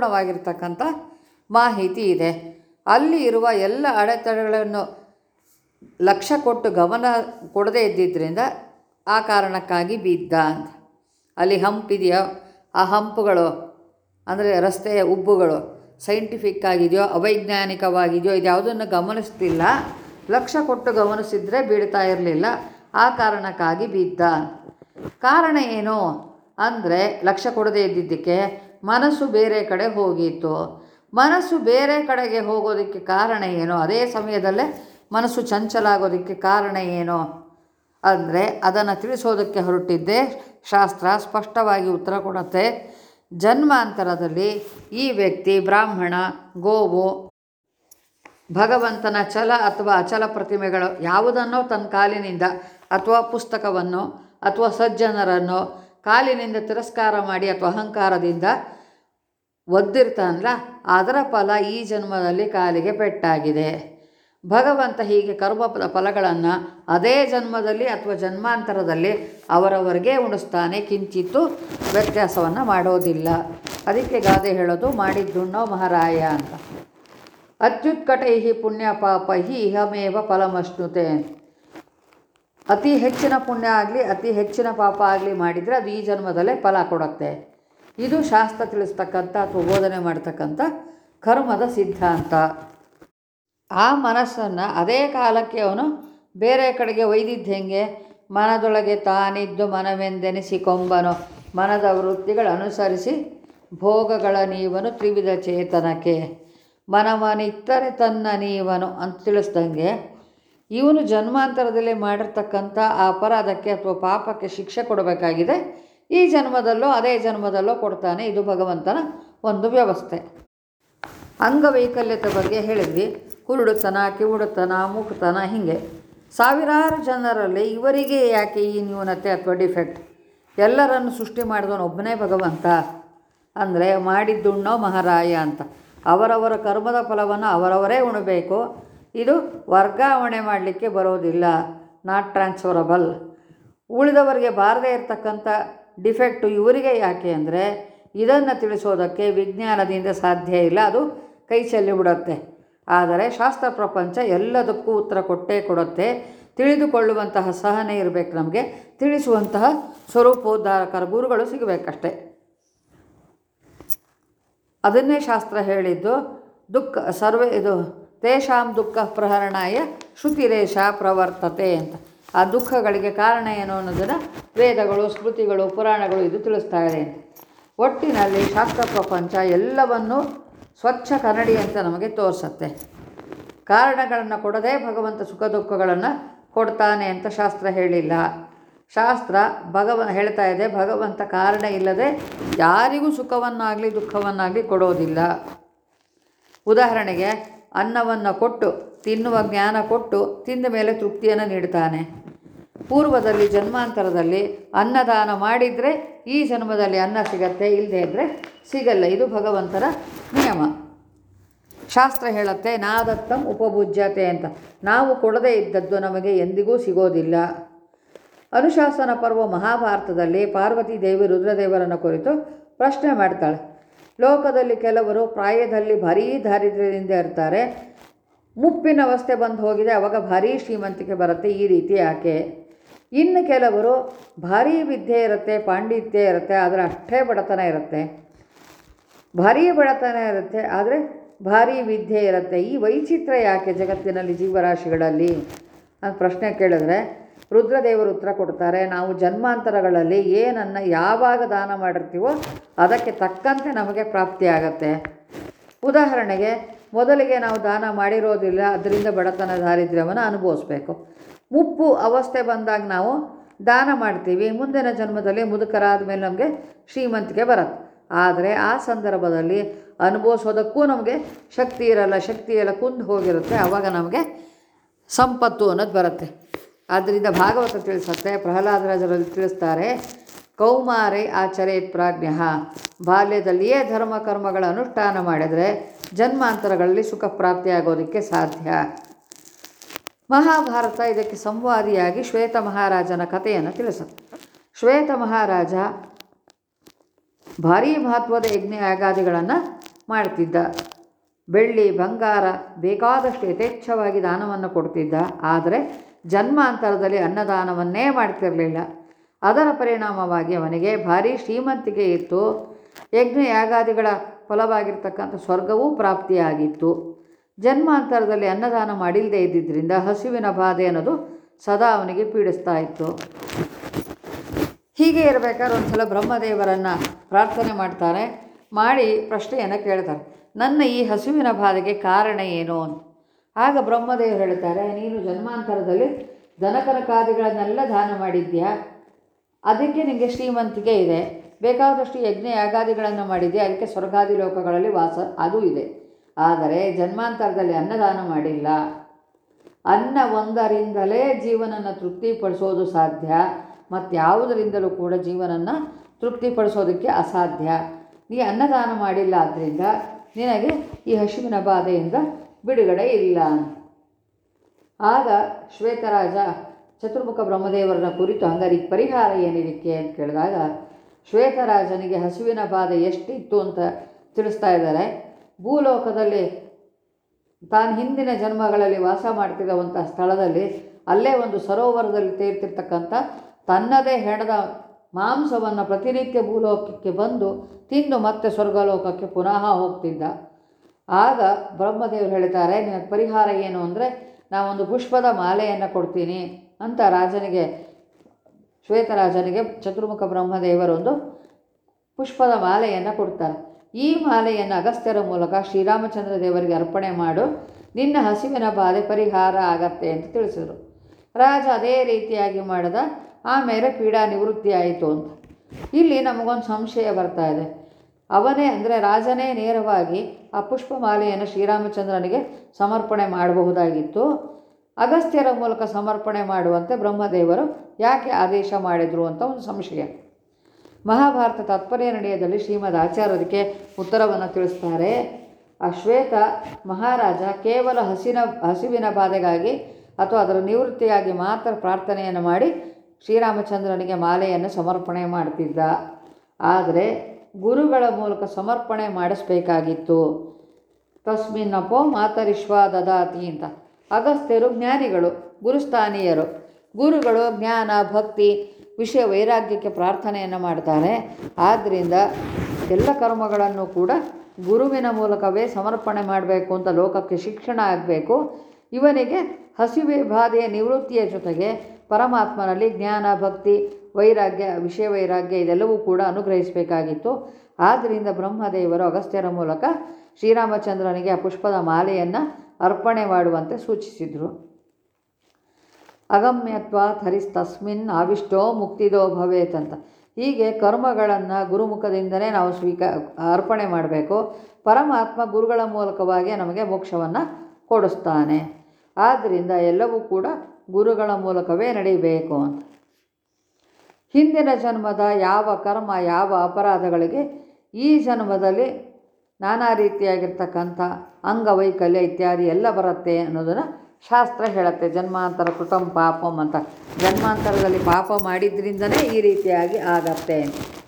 ಸಂಪೂರ್ಣವಾಗಿರ್ತಕ್ಕಂಥ ಮಾಹಿತಿ ಇದೆ ಅಲ್ಲಿ ಇರುವ ಎಲ್ಲ ಅಡೆತಡೆಗಳನ್ನು ಲಕ್ಷ್ಯ ಕೊಟ್ಟು ಗಮನ ಕೊಡದೇ ಇದ್ದಿದ್ದರಿಂದ ಆ ಕಾರಣಕ್ಕಾಗಿ ಬಿದ್ದ ಅಂತ ಅಲ್ಲಿ ಹಂಪಿದೆಯೋ ಆ ಹಂಪುಗಳು ಅಂದರೆ ರಸ್ತೆಯ ಉಬ್ಬುಗಳು ಸೈಂಟಿಫಿಕ್ ಆಗಿದೆಯೋ ಅವೈಜ್ಞಾನಿಕವಾಗಿದೆಯೋ ಇದ್ಯಾವುದನ್ನು ಗಮನಿಸ್ತಿಲ್ಲ ಲಕ್ಷ್ಯ ಕೊಟ್ಟು ಗಮನಿಸಿದರೆ ಬೀಳ್ತಾ ಇರಲಿಲ್ಲ ಆ ಕಾರಣಕ್ಕಾಗಿ ಬಿದ್ದ ಕಾರಣ ಏನು ಅಂದರೆ ಲಕ್ಷ್ಯ ಕೊಡದೇ ಇದ್ದಿದ್ದಕ್ಕೆ ಮನಸ್ಸು ಬೇರೆ ಕಡೆ ಹೋಗಿತ್ತು ಮನಸ್ಸು ಬೇರೆ ಕಡೆಗೆ ಹೋಗೋದಕ್ಕೆ ಕಾರಣ ಏನು ಅದೇ ಸಮಯದಲ್ಲೇ ಮನಸ್ಸು ಚಂಚಲ ಆಗೋದಕ್ಕೆ ಕಾರಣ ಏನು ಅಂದರೆ ಅದನ್ನು ತಿಳಿಸೋದಕ್ಕೆ ಹೊರಟಿದ್ದೆ ಶಾಸ್ತ್ರ ಸ್ಪಷ್ಟವಾಗಿ ಉತ್ತರ ಕೊಡುತ್ತೆ ಜನ್ಮಾಂತರದಲ್ಲಿ ಈ ವ್ಯಕ್ತಿ ಬ್ರಾಹ್ಮಣ ಗೋವು ಭಗವಂತನ ಚಲ ಅಥವಾ ಅಚಲ ಪ್ರತಿಮೆಗಳು ಯಾವುದನ್ನೋ ತನ್ನ ಕಾಲಿನಿಂದ ಅಥವಾ ಪುಸ್ತಕವನ್ನು ಅಥವಾ ಸಜ್ಜನರನ್ನು ಕಾಲಿನಿಂದ ತಿರಸ್ಕಾರ ಮಾಡಿ ಅಥವಾ ಅಹಂಕಾರದಿಂದ ಒದ್ದಿರ್ತಾನಲ್ಲ ಅದರ ಫಲ ಈ ಜನ್ಮದಲ್ಲಿ ಕಾಲಿಗೆ ಪೆಟ್ಟಾಗಿದೆ ಭಗವಂತ ಹೀಗೆ ಕರ್ಮ ಫಲಗಳನ್ನು ಅದೇ ಜನ್ಮದಲ್ಲಿ ಅಥವಾ ಜನ್ಮಾಂತರದಲ್ಲಿ ಅವರವರಿಗೆ ಉಣಿಸ್ತಾನೆ ಕಿಂಚಿತ್ತು ವ್ಯತ್ಯಾಸವನ್ನು ಮಾಡೋದಿಲ್ಲ ಅದಕ್ಕೆ ಗಾದೆ ಹೇಳೋದು ಮಾಡಿದ್ದುಣ್ಣೋ ಮಹಾರಾಯ ಅಂತ ಅತ್ಯುತ್ಕಟೈ ಪುಣ್ಯ ಪಾಪೈ ಇಹಮೇವ ಫಲಮಶ್ನುತೆ ಅತಿ ಹೆಚ್ಚಿನ ಪುಣ್ಯ ಆಗಲಿ ಅತಿ ಹೆಚ್ಚಿನ ಪಾಪ ಆಗಲಿ ಮಾಡಿದರೆ ಅದು ಈ ಜನ್ಮದಲ್ಲೇ ಫಲ ಕೊಡುತ್ತೆ ಇದು ಶಾಸ್ತ್ರ ತಿಳಿಸ್ತಕ್ಕಂಥ ಅಥವಾ ಬೋಧನೆ ಮಾಡ್ತಕ್ಕಂಥ ಕರ್ಮದ ಸಿದ್ಧಾಂತ ಆ ಮನಸ್ಸನ್ನು ಅದೇ ಕಾಲಕ್ಕೆ ಅವನು ಬೇರೆ ಕಡೆಗೆ ಒಯ್ದಿದ್ದು ಹೆಂಗೆ ಮನದೊಳಗೆ ತಾನಿದ್ದು ಮನವೆಂದೆನಿಸಿಕೊಂಬನು ಮನದ ವೃತ್ತಿಗಳು ಅನುಸರಿಸಿ ಭೋಗಗಳ ನೀವನು ತ್ರಿವಿಧ ಚೇತನಕ್ಕೆ ಮನವನಿತ್ತರೆ ತನ್ನ ನೀವನು ಅಂತ ತಿಳಿಸ್ದಂಗೆ ಇವನು ಜನ್ಮಾಂತರದಲ್ಲಿ ಮಾಡಿರ್ತಕ್ಕಂಥ ಆ ಅಪರಾಧಕ್ಕೆ ಅಥವಾ ಪಾಪಕ್ಕೆ ಶಿಕ್ಷೆ ಕೊಡಬೇಕಾಗಿದೆ ಈ ಜನ್ಮದಲ್ಲೋ ಅದೇ ಜನ್ಮದಲ್ಲೋ ಕೊಡ್ತಾನೆ ಇದು ಭಗವಂತನ ಒಂದು ವ್ಯವಸ್ಥೆ ಅಂಗವೈಕಲ್ಯತೆ ಬಗ್ಗೆ ಹೇಳಿದ್ವಿ ಕುರುಡುತನ ಕಿವುಡುತನ ಮೂಕತನ ಹೀಗೆ ಸಾವಿರಾರು ಜನರಲ್ಲಿ ಇವರಿಗೆ ಯಾಕೆ ಈ ನ್ಯೂನತೆ ಅಥವಾ ಡಿಫೆಕ್ಟ್ ಎಲ್ಲರನ್ನು ಸೃಷ್ಟಿ ಮಾಡಿದವನು ಒಬ್ಬನೇ ಭಗವಂತ ಅಂದರೆ ಮಾಡಿದ್ದುಣ್ಣೋ ಮಹಾರಾಯ ಅಂತ ಅವರವರ ಕರ್ಮದ ಫಲವನ್ನು ಅವರವರೇ ಉಣಬೇಕು ಇದು ವರ್ಗಾವಣೆ ಮಾಡಲಿಕ್ಕೆ ಬರೋದಿಲ್ಲ ನಾಟ್ ಟ್ರಾನ್ಸ್ಫರಬಲ್ ಉಳಿದವರಿಗೆ ಬಾರದೇ ಇರತಕ್ಕಂಥ ಡಿಫೆಕ್ಟು ಇವರಿಗೆ ಯಾಕೆ ಅಂದರೆ ಇದನ್ನು ತಿಳಿಸೋದಕ್ಕೆ ವಿಜ್ಞಾನದಿಂದ ಸಾಧ್ಯ ಇಲ್ಲ ಅದು ಕೈ ಚೆಲ್ಲಿ ಬಿಡುತ್ತೆ ಆದರೆ ಶಾಸ್ತ್ರ ಪ್ರಪಂಚ ಎಲ್ಲದಕ್ಕೂ ಉತ್ತರ ಕೊಟ್ಟೇ ಕೊಡುತ್ತೆ ತಿಳಿದುಕೊಳ್ಳುವಂತಹ ಸಹನೆ ಇರಬೇಕು ನಮಗೆ ತಿಳಿಸುವಂತಹ ಸ್ವರೂಪೋದ್ಧಾರಕರ ಗುರುಗಳು ಸಿಗಬೇಕಷ್ಟೆ ಅದನ್ನೇ ಶಾಸ್ತ್ರ ಹೇಳಿದ್ದು ದುಃಖ ಸರ್ವೇ ಇದು ತೇಷಾಂ ದುಃಖ ಪ್ರಹರಣಾಯ ಶ್ರುತಿರೇಶ ಪ್ರವರ್ತತೆ ಅಂತ ಆ ದುಃಖಗಳಿಗೆ ಕಾರಣ ಏನು ಅನ್ನೋದನ್ನು ವೇದಗಳು ಸ್ಮೃತಿಗಳು ಪುರಾಣಗಳು ಇದು ತಿಳಿಸ್ತಾ ಇದೆ ಅಂತ ಒಟ್ಟಿನಲ್ಲಿ ಶಾಸ್ತ್ರ ಪ್ರಪಂಚ ಎಲ್ಲವನ್ನು ಸ್ವಚ್ಛ ಕನ್ನಡಿ ಅಂತ ನಮಗೆ ತೋರಿಸತ್ತೆ ಕಾರಣಗಳನ್ನು ಕೊಡದೆ ಭಗವಂತ ಸುಖ ದುಃಖಗಳನ್ನು ಕೊಡ್ತಾನೆ ಅಂತ ಶಾಸ್ತ್ರ ಹೇಳಿಲ್ಲ ಶಾಸ್ತ್ರ ಭಗವ ಹೇಳ್ತಾ ಇದೆ ಭಗವಂತ ಕಾರಣ ಇಲ್ಲದೆ ಯಾರಿಗೂ ಸುಖವನ್ನಾಗಲಿ ದುಃಖವನ್ನಾಗಲಿ ಕೊಡೋದಿಲ್ಲ ಉದಾಹರಣೆಗೆ ಅನ್ನವನ್ನು ಕೊಟ್ಟು ತಿನ್ನುವ ಜ್ಞಾನ ಕೊಟ್ಟು ತಿಂದ ಮೇಲೆ ತೃಪ್ತಿಯನ್ನು ನೀಡ್ತಾನೆ ಪೂರ್ವದಲ್ಲಿ ಜನ್ಮಾಂತರದಲ್ಲಿ ಅನ್ನದಾನ ಮಾಡಿದರೆ ಈ ಜನ್ಮದಲ್ಲಿ ಅನ್ನ ಸಿಗತ್ತೆ ಇಲ್ಲದೇ ಇದ್ದರೆ ಸಿಗಲ್ಲ ಇದು ಭಗವಂತನ ನಿಯಮ ಶಾಸ್ತ್ರ ಹೇಳುತ್ತೆ ನಾದತ್ತಂ ಉಪಭುಜ್ಯತೆ ಅಂತ ನಾವು ಕೊಡದೇ ಇದ್ದದ್ದು ನಮಗೆ ಎಂದಿಗೂ ಸಿಗೋದಿಲ್ಲ ಅನುಶಾಸನ ಪರ್ವ ಮಹಾಭಾರತದಲ್ಲಿ ಪಾರ್ವತಿ ದೇವಿ ರುದ್ರದೇವರನ್ನು ಕುರಿತು ಪ್ರಶ್ನೆ ಮಾಡ್ತಾಳೆ ಲೋಕದಲ್ಲಿ ಕೆಲವರು ಪ್ರಾಯದಲ್ಲಿ ಭಾರೀ ದಾರಿದ್ರ್ಯದಿಂದ ಇರ್ತಾರೆ ಮುಪ್ಪಿನ ಅವಸ್ಥೆ ಬಂದು ಹೋಗಿದೆ ಅವಾಗ ಭಾರೀ ಶ್ರೀಮಂತಿಕೆ ಬರುತ್ತೆ ಈ ರೀತಿ ಯಾಕೆ ಇನ್ನು ಕೆಲವರು ಭಾರೀ ವಿದ್ಯೆ ಇರುತ್ತೆ ಪಾಂಡಿತ್ಯ ಇರುತ್ತೆ ಆದರೆ ಅಷ್ಟೇ ಬಡತನ ಇರುತ್ತೆ ಭಾರೀ ಬಡತನ ಇರುತ್ತೆ ಆದರೆ ಭಾರೀ ವಿದ್ಯೆ ಇರುತ್ತೆ ಈ ವೈಚಿತ್ರ್ಯ ಯಾಕೆ ಜಗತ್ತಿನಲ್ಲಿ ಜೀವರಾಶಿಗಳಲ್ಲಿ ಅಂತ ಪ್ರಶ್ನೆ ಕೇಳಿದ್ರೆ ರುದ್ರದೇವರು ಉತ್ತರ ಕೊಡ್ತಾರೆ ನಾವು ಜನ್ಮಾಂತರಗಳಲ್ಲಿ ಏನನ್ನು ಯಾವಾಗ ದಾನ ಮಾಡಿರ್ತೀವೋ ಅದಕ್ಕೆ ತಕ್ಕಂತೆ ನಮಗೆ ಪ್ರಾಪ್ತಿಯಾಗತ್ತೆ ಉದಾಹರಣೆಗೆ ಮೊದಲಿಗೆ ನಾವು ದಾನ ಮಾಡಿರೋದಿಲ್ಲ ಅದರಿಂದ ಬಡತನ ದಾರಿದ್ರ್ಯವನ್ನು ಅನುಭವಿಸ್ಬೇಕು ಮುಪ್ಪು ಅವಸ್ಥೆ ಬಂದಾಗ ನಾವು ದಾನ ಮಾಡ್ತೀವಿ ಮುಂದಿನ ಜನ್ಮದಲ್ಲಿ ಮುದುಕರಾದ ಮೇಲೆ ನಮಗೆ ಶ್ರೀಮಂತಿಕೆ ಬರುತ್ತೆ ಆದರೆ ಆ ಸಂದರ್ಭದಲ್ಲಿ ಅನುಭವಿಸೋದಕ್ಕೂ ನಮಗೆ ಶಕ್ತಿ ಇರಲ್ಲ ಶಕ್ತಿ ಎಲ್ಲ ಕುಂದು ಹೋಗಿರುತ್ತೆ ಆವಾಗ ನಮಗೆ ಸಂಪತ್ತು ಅನ್ನೋದು ಬರುತ್ತೆ ಆದ್ದರಿಂದ ಭಾಗವತ ತಿಳಿಸುತ್ತೆ ಪ್ರಹ್ಲಾದರಾಜರಲ್ಲಿ ತಿಳಿಸ್ತಾರೆ ಕೌಮಾರೆ ಆಚರೇತ್ ಪ್ರಾಜ್ಞ ಬಾಲ್ಯದಲ್ಲಿಯೇ ಧರ್ಮ ಕರ್ಮಗಳ ಅನುಷ್ಠಾನ ಮಾಡಿದರೆ ಜನ್ಮಾಂತರಗಳಲ್ಲಿ ಸುಖ ಪ್ರಾಪ್ತಿಯಾಗೋದಕ್ಕೆ ಸಾಧ್ಯ ಮಹಾಭಾರತ ಇದಕ್ಕೆ ಸಂವಾದಿಯಾಗಿ ಶ್ವೇತ ಮಹಾರಾಜನ ಕಥೆಯನ್ನು ತಿಳಿಸುತ್ತೆ ಶ್ವೇತ ಮಹಾರಾಜ ಭಾರೀ ಮಹತ್ವದ ಯಜ್ಞ ಯಾಗಾದಿಗಳನ್ನು ಮಾಡ್ತಿದ್ದ ಬೆಳ್ಳಿ ಬಂಗಾರ ಬೇಕಾದಷ್ಟು ಯಥೇಚ್ಛವಾಗಿ ದಾನವನ್ನು ಕೊಡ್ತಿದ್ದ ಆದರೆ ಜನ್ಮಾಂತರದಲ್ಲಿ ಅನ್ನದಾನವನ್ನೇ ಮಾಡ್ತಿರಲಿಲ್ಲ ಅದರ ಪರಿಣಾಮವಾಗಿ ಅವನಿಗೆ ಭಾರೀ ಶ್ರೀಮಂತಿಕೆ ಇತ್ತು ಯಜ್ಞ ಯಾಗಾದಿಗಳ ಫಲವಾಗಿರ್ತಕ್ಕಂಥ ಸ್ವರ್ಗವೂ ಪ್ರಾಪ್ತಿಯಾಗಿತ್ತು ಜನ್ಮಾಂತರದಲ್ಲಿ ಅನ್ನದಾನ ಮಾಡಿಲ್ಲದೆ ಇದ್ದಿದ್ದರಿಂದ ಹಸಿವಿನ ಬಾಧೆ ಅನ್ನೋದು ಸದಾ ಅವನಿಗೆ ಪೀಡಿಸ್ತಾ ಇತ್ತು ಹೀಗೆ ಇರಬೇಕಾದ್ರೆ ಒಂದು ಸಲ ಬ್ರಹ್ಮದೇವರನ್ನು ಪ್ರಾರ್ಥನೆ ಮಾಡ್ತಾರೆ ಮಾಡಿ ಪ್ರಶ್ನೆಯನ್ನು ಕೇಳ್ತಾರೆ ನನ್ನ ಈ ಹಸುವಿನ ಬಾಧೆಗೆ ಕಾರಣ ಏನು ಅಂತ ಆಗ ಬ್ರಹ್ಮದೇವರು ಹೇಳ್ತಾರೆ ನೀನು ಜನ್ಮಾಂತರದಲ್ಲಿ ದನಕನಕಾದಿಗಳನ್ನೆಲ್ಲ ದಾನ ಮಾಡಿದ್ಯಾ ಅದಕ್ಕೆ ನಿಮಗೆ ಶ್ರೀಮಂತಿಕೆ ಇದೆ ಬೇಕಾದಷ್ಟು ಯಜ್ಞ ಯಾಗಾದಿಗಳನ್ನು ಮಾಡಿದ್ಯಾ ಅದಕ್ಕೆ ಸ್ವರ್ಗಾದಿ ಲೋಕಗಳಲ್ಲಿ ವಾಸ ಅದು ಇದೆ ಆದರೆ ಜನ್ಮಾಂತರದಲ್ಲಿ ಅನ್ನದಾನ ಮಾಡಿಲ್ಲ ಅನ್ನ ಒಂದರಿಂದಲೇ ಜೀವನನ ತೃಪ್ತಿಪಡಿಸೋದು ಸಾಧ್ಯ ಮತ್ತು ಯಾವುದರಿಂದಲೂ ಕೂಡ ಜೀವನನ್ನು ತೃಪ್ತಿಪಡಿಸೋದಕ್ಕೆ ಅಸಾಧ್ಯ ನೀ ಅನ್ನದಾನ ಮಾಡಿಲ್ಲ ಆದ್ದರಿಂದ ನಿನಗೆ ಈ ಹಸುವಿನ ಬಾಧೆಯಿಂದ ಬಿಡುಗಡೆ ಇಲ್ಲ ಅಂತ ಆಗ ಶ್ವೇತರಾಜ ಚತುರ್ಮುಖ ಬ್ರಹ್ಮದೇವರನ್ನ ಕುರಿತು ಹಂಗಾರೆ ಪರಿಹಾರ ಏನಿದಕ್ಕೆ ಅಂತ ಕೇಳಿದಾಗ ಶ್ವೇತರಾಜನಿಗೆ ಹಸುವಿನ ಬಾಧೆ ಎಷ್ಟಿತ್ತು ಅಂತ ತಿಳಿಸ್ತಾ ಇದ್ದಾರೆ ಭೂಲೋಕದಲ್ಲಿ ತಾನು ಹಿಂದಿನ ಜನ್ಮಗಳಲ್ಲಿ ವಾಸ ಮಾಡ್ತಿರುವಂಥ ಸ್ಥಳದಲ್ಲಿ ಅಲ್ಲೇ ಒಂದು ಸರೋವರದಲ್ಲಿ ತೇರ್ತಿರ್ತಕ್ಕಂಥ ತನ್ನದೇ ಹೆಣದ ಮಾಂಸವನ್ನು ಪ್ರತಿನಿತ್ಯ ಭೂಲೋಕಕ್ಕೆ ಬಂದು ತಿಂದು ಮತ್ತೆ ಸ್ವರ್ಗಲೋಕಕ್ಕೆ ಪುನಃ ಹೋಗ್ತಿದ್ದ ಆಗ ಬ್ರಹ್ಮದೇವರು ಹೇಳ್ತಾರೆ ನಿನಗೆ ಪರಿಹಾರ ಏನು ಅಂದರೆ ನಾವೊಂದು ಪುಷ್ಪದ ಮಾಲೆಯನ್ನು ಕೊಡ್ತೀನಿ ಅಂತ ರಾಜನಿಗೆ ಶ್ವೇತರಾಜನಿಗೆ ಚತುರ್ಮುಖ ಬ್ರಹ್ಮದೇವರೊಂದು ಪುಷ್ಪದ ಮಾಲೆಯನ್ನು ಕೊಡ್ತಾರೆ ಈ ಮಾಲೆಯನ್ನು ಅಗಸ್ತ್ಯರ ಮೂಲಕ ಶ್ರೀರಾಮಚಂದ್ರ ದೇವರಿಗೆ ಅರ್ಪಣೆ ಮಾಡು ನಿನ್ನ ಹಸಿವಿನ ಬಾಧೆ ಪರಿಹಾರ ಆಗತ್ತೆ ಅಂತ ತಿಳಿಸಿದರು ರಾಜ ಅದೇ ರೀತಿಯಾಗಿ ಮಾಡಿದ ಆಮೇಲೆ ಪೀಡಾ ನಿವೃತ್ತಿ ಆಯಿತು ಅಂತ ಇಲ್ಲಿ ನಮಗೊಂದು ಸಂಶಯ ಬರ್ತಾ ಇದೆ ಅವನೇ ಅಂದರೆ ರಾಜನೇ ನೇರವಾಗಿ ಆ ಪುಷ್ಪಮಾಲೆಯನ್ನು ಶ್ರೀರಾಮಚಂದ್ರನಿಗೆ ಸಮರ್ಪಣೆ ಮಾಡಬಹುದಾಗಿತ್ತು ಅಗಸ್ತ್ಯರ ಮೂಲಕ ಸಮರ್ಪಣೆ ಮಾಡುವಂತೆ ಬ್ರಹ್ಮದೇವರು ಯಾಕೆ ಆದೇಶ ಮಾಡಿದರು ಅಂತ ಒಂದು ಸಂಶಯ ಮಹಾಭಾರತ ತಾತ್ಪರ್ಯ ನಡೆಯದಲ್ಲಿ ಶ್ರೀಮದ್ ಆಚಾರ್ಯರಿಗೆ ಉತ್ತರವನ್ನು ತಿಳಿಸ್ತಾರೆ ಆ ಶ್ವೇತ ಮಹಾರಾಜ ಕೇವಲ ಹಸಿನ ಹಸಿವಿನ ಬಾಧೆಗಾಗಿ ಅಥವಾ ಅದರ ನಿವೃತ್ತಿಯಾಗಿ ಮಾತ್ರ ಪ್ರಾರ್ಥನೆಯನ್ನು ಮಾಡಿ ಶ್ರೀರಾಮಚಂದ್ರನಿಗೆ ಮಾಲೆಯನ್ನು ಸಮರ್ಪಣೆ ಮಾಡ್ತಿದ್ದ ಆದರೆ ಗುರುಗಳ ಮೂಲಕ ಸಮರ್ಪಣೆ ಮಾಡಿಸ್ಬೇಕಾಗಿತ್ತು ತಸ್ಮಿನ್ನಪೋ ಮಾತರಿಶ್ವ ದದಾತಿ ಅಂತ ಅಗಸ್ತ್ಯರು ಜ್ಞಾನಿಗಳು ಗುರುಸ್ಥಾನೀಯರು ಗುರುಗಳು ಜ್ಞಾನ ಭಕ್ತಿ ವಿಷಯ ವೈರಾಗ್ಯಕ್ಕೆ ಪ್ರಾರ್ಥನೆಯನ್ನು ಮಾಡ್ತಾರೆ ಆದ್ದರಿಂದ ಎಲ್ಲ ಕರ್ಮಗಳನ್ನು ಕೂಡ ಗುರುವಿನ ಮೂಲಕವೇ ಸಮರ್ಪಣೆ ಮಾಡಬೇಕು ಅಂತ ಲೋಕಕ್ಕೆ ಶಿಕ್ಷಣ ಆಗಬೇಕು ಇವನಿಗೆ ಹಸಿವೆ ಬಾಧೆಯ ನಿವೃತ್ತಿಯ ಜೊತೆಗೆ ಪರಮಾತ್ಮನಲ್ಲಿ ಜ್ಞಾನ ಭಕ್ತಿ ವೈರಾಗ್ಯ ವಿಷಯ ವೈರಾಗ್ಯ ಇದೆಲ್ಲವೂ ಕೂಡ ಅನುಗ್ರಹಿಸಬೇಕಾಗಿತ್ತು ಆದ್ದರಿಂದ ಬ್ರಹ್ಮದೇವರು ಅಗಸ್ತ್ಯರ ಮೂಲಕ ಶ್ರೀರಾಮಚಂದ್ರನಿಗೆ ಆ ಪುಷ್ಪದ ಮಾಲೆಯನ್ನು ಅರ್ಪಣೆ ಮಾಡುವಂತೆ ಸೂಚಿಸಿದರು ಅಗಮ್ಯತ್ವ ಹರಿಸ್ತಸ್ಮಿನ್ ಆವಿಷ್ಟೋ ಮುಕ್ತಿದೋ ಭವೇತ್ ಅಂತ ಹೀಗೆ ಕರ್ಮಗಳನ್ನು ಗುರುಮುಖದಿಂದಲೇ ನಾವು ಸ್ವೀಕ ಅರ್ಪಣೆ ಮಾಡಬೇಕು ಪರಮಾತ್ಮ ಗುರುಗಳ ಮೂಲಕವಾಗಿ ನಮಗೆ ಮೋಕ್ಷವನ್ನು ಕೊಡಿಸ್ತಾನೆ ಆದ್ದರಿಂದ ಎಲ್ಲವೂ ಕೂಡ ಗುರುಗಳ ಮೂಲಕವೇ ನಡೀಬೇಕು ಅಂತ ಹಿಂದಿನ ಜನ್ಮದ ಯಾವ ಕರ್ಮ ಯಾವ ಅಪರಾಧಗಳಿಗೆ ಈ ಜನ್ಮದಲ್ಲಿ ನಾನಾ ರೀತಿಯಾಗಿರ್ತಕ್ಕಂಥ ಅಂಗವೈಕಲ್ಯ ಇತ್ಯಾದಿ ಎಲ್ಲ ಬರುತ್ತೆ ಅನ್ನೋದನ್ನು ಶಾಸ್ತ್ರ ಹೇಳುತ್ತೆ ಜನ್ಮಾಂತರ ಕೃತಂ ಪಾಪಂ ಅಂತ ಜನ್ಮಾಂತರದಲ್ಲಿ ಪಾಪ ಮಾಡಿದ್ರಿಂದನೇ ಈ ರೀತಿಯಾಗಿ ಆಗತ್ತೆ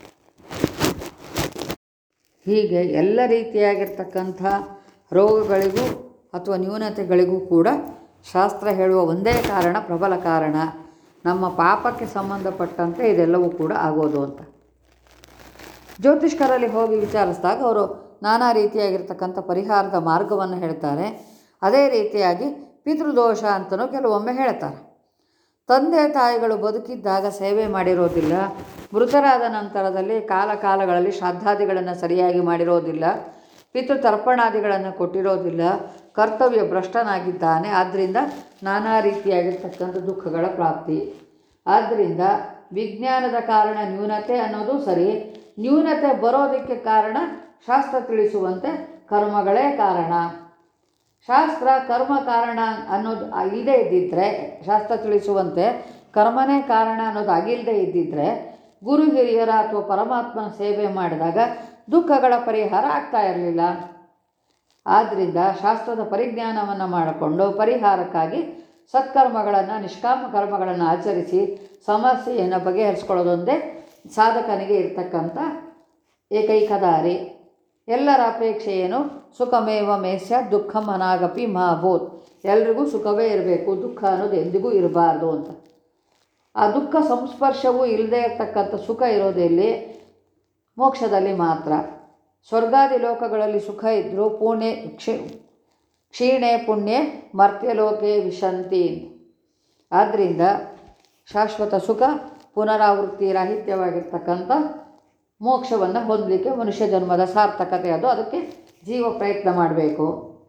ಹೀಗೆ ಎಲ್ಲ ರೀತಿಯಾಗಿರ್ತಕ್ಕಂಥ ರೋಗಗಳಿಗೂ ಅಥವಾ ನ್ಯೂನತೆಗಳಿಗೂ ಕೂಡ ಶಾಸ್ತ್ರ ಹೇಳುವ ಒಂದೇ ಕಾರಣ ಪ್ರಬಲ ಕಾರಣ ನಮ್ಮ ಪಾಪಕ್ಕೆ ಸಂಬಂಧಪಟ್ಟಂತೆ ಇದೆಲ್ಲವೂ ಕೂಡ ಆಗೋದು ಅಂತ ಜ್ಯೋತಿಷ್ಕರಲ್ಲಿ ಹೋಗಿ ವಿಚಾರಿಸಿದಾಗ ಅವರು ನಾನಾ ರೀತಿಯಾಗಿರ್ತಕ್ಕಂಥ ಪರಿಹಾರದ ಮಾರ್ಗವನ್ನು ಹೇಳ್ತಾರೆ ಅದೇ ರೀತಿಯಾಗಿ ಪಿತೃದೋಷ ಅಂತಲೂ ಕೆಲವೊಮ್ಮೆ ಹೇಳ್ತಾರೆ ತಂದೆ ತಾಯಿಗಳು ಬದುಕಿದ್ದಾಗ ಸೇವೆ ಮಾಡಿರೋದಿಲ್ಲ ಮೃತರಾದ ನಂತರದಲ್ಲಿ ಕಾಲ ಕಾಲಗಳಲ್ಲಿ ಶ್ರಾದ್ದಾದಿಗಳನ್ನು ಸರಿಯಾಗಿ ಮಾಡಿರೋದಿಲ್ಲ ಪಿತೃ ತರ್ಪಣಾದಿಗಳನ್ನು ಕೊಟ್ಟಿರೋದಿಲ್ಲ ಕರ್ತವ್ಯ ಭ್ರಷ್ಟನಾಗಿದ್ದಾನೆ ಆದ್ದರಿಂದ ನಾನಾ ರೀತಿಯಾಗಿರ್ತಕ್ಕಂಥ ದುಃಖಗಳ ಪ್ರಾಪ್ತಿ ಆದ್ದರಿಂದ ವಿಜ್ಞಾನದ ಕಾರಣ ನ್ಯೂನತೆ ಅನ್ನೋದು ಸರಿ ನ್ಯೂನತೆ ಬರೋದಕ್ಕೆ ಕಾರಣ ಶಾಸ್ತ್ರ ತಿಳಿಸುವಂತೆ ಕರ್ಮಗಳೇ ಕಾರಣ ಶಾಸ್ತ್ರ ಕರ್ಮ ಕಾರಣ ಅನ್ನೋದು ಇಲ್ಲದೇ ಇದ್ದಿದ್ದರೆ ಶಾಸ್ತ್ರ ತಿಳಿಸುವಂತೆ ಕರ್ಮನೇ ಕಾರಣ ಅನ್ನೋದು ಆಗಿಲ್ಲದೆ ಇದ್ದಿದ್ದರೆ ಗುರು ಹಿರಿಯರ ಅಥವಾ ಪರಮಾತ್ಮನ ಸೇವೆ ಮಾಡಿದಾಗ ದುಃಖಗಳ ಪರಿಹಾರ ಆಗ್ತಾ ಇರಲಿಲ್ಲ ಆದ್ದರಿಂದ ಶಾಸ್ತ್ರದ ಪರಿಜ್ಞಾನವನ್ನು ಮಾಡಿಕೊಂಡು ಪರಿಹಾರಕ್ಕಾಗಿ ಸತ್ಕರ್ಮಗಳನ್ನು ನಿಷ್ಕಾಮ ಕರ್ಮಗಳನ್ನು ಆಚರಿಸಿ ಸಮಸ್ಯೆಯನ್ನು ಬಗೆಹರಿಸ್ಕೊಳ್ಳೋದೊಂದೇ ಸಾಧಕನಿಗೆ ಇರ್ತಕ್ಕಂಥ ಏಕೈಕ ದಾರಿ ಎಲ್ಲರ ಅಪೇಕ್ಷೆ ಏನು ಸುಖಮೇವ ಮೇಸ್ಯ ದುಃಖಂ ಅನಾಗಪಿ ಮಹಾಭೂತ್ ಎಲ್ರಿಗೂ ಸುಖವೇ ಇರಬೇಕು ದುಃಖ ಅನ್ನೋದು ಎಂದಿಗೂ ಇರಬಾರ್ದು ಅಂತ ಆ ದುಃಖ ಸಂಸ್ಪರ್ಶವೂ ಇಲ್ಲದೆ ಇರತಕ್ಕಂಥ ಸುಖ ಇರೋದೆಲ್ಲಿ ಮೋಕ್ಷದಲ್ಲಿ ಮಾತ್ರ ಸ್ವರ್ಗಾದಿ ಲೋಕಗಳಲ್ಲಿ ಸುಖ ಇದ್ದರೂ ಪುಣ್ಯ ಕ್ಷಿ ಕ್ಷೀಣೆ ಪುಣ್ಯ ಮರ್ತ್ಯಲೋಕೆ ವಿಶಂತಿ ಆದ್ದರಿಂದ ಶಾಶ್ವತ ಸುಖ ಪುನರಾವೃತ್ತಿ ರಾಹಿತ್ಯವಾಗಿರ್ತಕ್ಕಂಥ ಮೋಕ್ಷವನ್ನು ಹೊಂದಲಿಕ್ಕೆ ಮನುಷ್ಯ ಜನ್ಮದ ಸಾರ್ಥಕತೆ ಅದು ಅದಕ್ಕೆ ಜೀವ ಪ್ರಯತ್ನ ಮಾಡಬೇಕು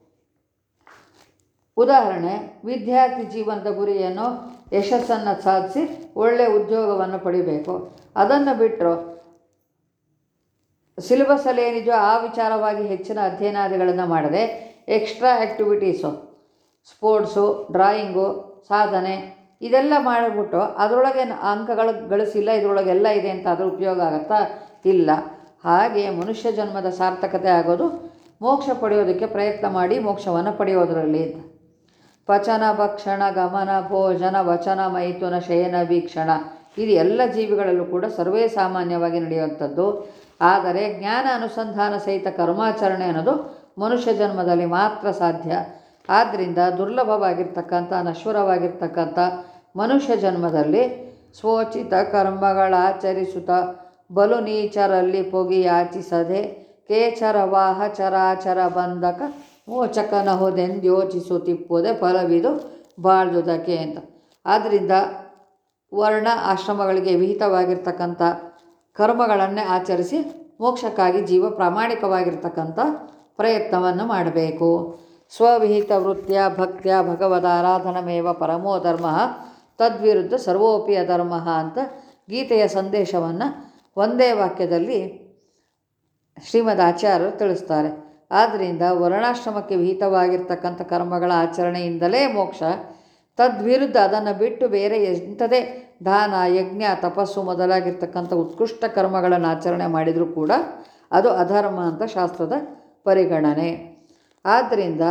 ಉದಾಹರಣೆ ವಿದ್ಯಾರ್ಥಿ ಜೀವನದ ಗುರಿಯನ್ನು ಯಶಸ್ಸನ್ನು ಸಾಧಿಸಿ ಒಳ್ಳೆಯ ಉದ್ಯೋಗವನ್ನು ಪಡಿಬೇಕು ಅದನ್ನು ಬಿಟ್ಟರು ಸಿಲೆಬಸ್ಸಲ್ಲಿ ಏನಿದೆಯೋ ಆ ವಿಚಾರವಾಗಿ ಹೆಚ್ಚಿನ ಅಧ್ಯಯನಾದಿಗಳನ್ನು ಮಾಡದೆ ಎಕ್ಸ್ಟ್ರಾ ಆ್ಯಕ್ಟಿವಿಟೀಸು ಸ್ಪೋರ್ಟ್ಸು ಡ್ರಾಯಿಂಗು ಸಾಧನೆ ಇದೆಲ್ಲ ಮಾಡಿಬಿಟ್ಟು ಅದರೊಳಗೆ ಅಂಕಗಳು ಗಳಿಸಿಲ್ಲ ಇದರೊಳಗೆಲ್ಲ ಇದೆ ಅಂತ ಅದ್ರ ಉಪಯೋಗ ಆಗುತ್ತಾ ಇಲ್ಲ ಹಾಗೆ ಮನುಷ್ಯ ಜನ್ಮದ ಸಾರ್ಥಕತೆ ಆಗೋದು ಮೋಕ್ಷ ಪಡೆಯೋದಕ್ಕೆ ಪ್ರಯತ್ನ ಮಾಡಿ ಮೋಕ್ಷವನ್ನು ಪಡೆಯೋದರಲ್ಲಿ ಅಂತ ಪಚನ ಭಕ್ಷಣ ಗಮನ ಭೋಜನ ವಚನ ಮೈಥುನ ಶಯನ ವೀಕ್ಷಣ ಇದು ಎಲ್ಲ ಜೀವಿಗಳಲ್ಲೂ ಕೂಡ ಸರ್ವೇ ಸಾಮಾನ್ಯವಾಗಿ ನಡೆಯುವಂಥದ್ದು ಆದರೆ ಜ್ಞಾನ ಅನುಸಂಧಾನ ಸಹಿತ ಕರ್ಮಾಚರಣೆ ಅನ್ನೋದು ಮನುಷ್ಯ ಜನ್ಮದಲ್ಲಿ ಮಾತ್ರ ಸಾಧ್ಯ ಆದ್ದರಿಂದ ದುರ್ಲಭವಾಗಿರ್ತಕ್ಕಂಥ ನಶ್ವರವಾಗಿರ್ತಕ್ಕಂಥ ಮನುಷ್ಯ ಜನ್ಮದಲ್ಲಿ ಸ್ವೋಚಿತ ಕರ್ಮಗಳಾಚರಿಸುತ್ತ ಬಲು ನೀಚರಲ್ಲಿ ಪೊಗಿ ಯಾಚಿಸದೆ ಕೇಚರ ವಾಹ ಚರಾಚರ ಬಂಧಕ ಮೋಚಕನಹುದೆಂದು ಯೋಚಿಸುತ್ತಿಪ್ಪುದೆ ಫಲವಿದು ಬಾಳ್ದುದಕ್ಕೆ ಅಂತ ಆದ್ದರಿಂದ ವರ್ಣ ಆಶ್ರಮಗಳಿಗೆ ವಿಹಿತವಾಗಿರ್ತಕ್ಕಂಥ ಕರ್ಮಗಳನ್ನೇ ಆಚರಿಸಿ ಮೋಕ್ಷಕ್ಕಾಗಿ ಜೀವ ಪ್ರಾಮಾಣಿಕವಾಗಿರ್ತಕ್ಕಂಥ ಪ್ರಯತ್ನವನ್ನು ಮಾಡಬೇಕು ಸ್ವವಿಹಿತ ವೃತ್ತಿಯ ಭಕ್ತಿಯ ಭಗವದಾರಾಧನಮೇವ ಪರಮೋ ಧರ್ಮ ತದ್ವಿರುದ್ಧ ಸರ್ವೋಪಿ ಅಧರ್ಮ ಅಂತ ಗೀತೆಯ ಸಂದೇಶವನ್ನು ಒಂದೇ ವಾಕ್ಯದಲ್ಲಿ ಶ್ರೀಮದ್ ಆಚಾರ್ಯರು ತಿಳಿಸ್ತಾರೆ ಆದ್ದರಿಂದ ವರ್ಣಾಶ್ರಮಕ್ಕೆ ವಿಹಿತವಾಗಿರ್ತಕ್ಕಂಥ ಕರ್ಮಗಳ ಆಚರಣೆಯಿಂದಲೇ ಮೋಕ್ಷ ತದ್ವಿರುದ್ಧ ಅದನ್ನು ಬಿಟ್ಟು ಬೇರೆ ಎಂಥದೇ ದಾನ ಯಜ್ಞ ತಪಸ್ಸು ಮೊದಲಾಗಿರ್ತಕ್ಕಂಥ ಉತ್ಕೃಷ್ಟ ಕರ್ಮಗಳನ್ನು ಆಚರಣೆ ಮಾಡಿದರೂ ಕೂಡ ಅದು ಅಧರ್ಮ ಅಂತ ಶಾಸ್ತ್ರದ ಪರಿಗಣನೆ ಆದ್ದರಿಂದ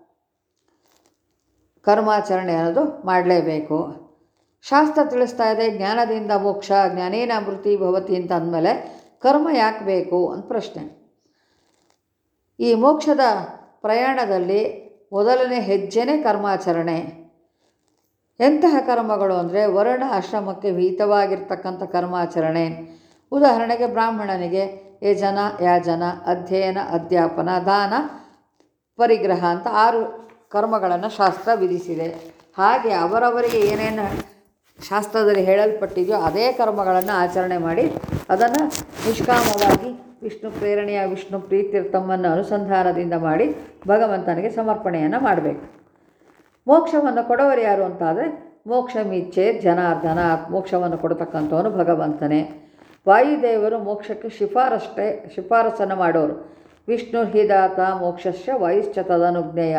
ಕರ್ಮಾಚರಣೆ ಅನ್ನೋದು ಮಾಡಲೇಬೇಕು ಶಾಸ್ತ್ರ ತಿಳಿಸ್ತಾ ಇದೆ ಜ್ಞಾನದಿಂದ ಮೋಕ್ಷ ಜ್ಞಾನೇನ ಅಮೃತಿ ಭವತಿ ಅಂತ ಅಂದಮೇಲೆ ಕರ್ಮ ಯಾಕೆ ಬೇಕು ಅಂತ ಪ್ರಶ್ನೆ ಈ ಮೋಕ್ಷದ ಪ್ರಯಾಣದಲ್ಲಿ ಮೊದಲನೇ ಹೆಜ್ಜೆನೇ ಕರ್ಮಾಚರಣೆ ಎಂತಹ ಕರ್ಮಗಳು ಅಂದರೆ ವರ್ಣ ಆಶ್ರಮಕ್ಕೆ ವಿಹಿತವಾಗಿರ್ತಕ್ಕಂಥ ಕರ್ಮಾಚರಣೆ ಉದಾಹರಣೆಗೆ ಬ್ರಾಹ್ಮಣನಿಗೆ ಯಜನ ಯಾಜನ ಅಧ್ಯಯನ ಅಧ್ಯಾಪನ ದಾನ ಪರಿಗ್ರಹ ಅಂತ ಆರು ಕರ್ಮಗಳನ್ನು ಶಾಸ್ತ್ರ ವಿಧಿಸಿದೆ ಹಾಗೆ ಅವರವರಿಗೆ ಏನೇನು ಶಾಸ್ತ್ರದಲ್ಲಿ ಹೇಳಲ್ಪಟ್ಟಿದೆಯೋ ಅದೇ ಕರ್ಮಗಳನ್ನು ಆಚರಣೆ ಮಾಡಿ ಅದನ್ನು ನಿಷ್ಕಾಮವಾಗಿ ವಿಷ್ಣು ಪ್ರೇರಣೆಯ ವಿಷ್ಣು ಪ್ರೀತ್ಯರ್ಥಮನ್ನು ಅನುಸಂಧಾನದಿಂದ ಮಾಡಿ ಭಗವಂತನಿಗೆ ಸಮರ್ಪಣೆಯನ್ನು ಮಾಡಬೇಕು ಮೋಕ್ಷವನ್ನು ಕೊಡೋರು ಯಾರು ಅಂತಾದರೆ ಮೋಕ್ಷ ಮೀಚ್ಚೆ ಜನಾರ್ದನ ಮೋಕ್ಷವನ್ನು ಕೊಡತಕ್ಕಂಥವನು ಭಗವಂತನೇ ವಾಯುದೇವರು ಮೋಕ್ಷಕ್ಕೆ ಶಿಫಾರಷ್ಟೇ ಶಿಫಾರಸನ್ನು ಮಾಡೋರು ವಿಷ್ಣು ಹಿದಾತ ಮೋಕ್ಷಸ್ಯ ವಾಯುಶ್ಚ ತದನುಜ್ಞೇಯ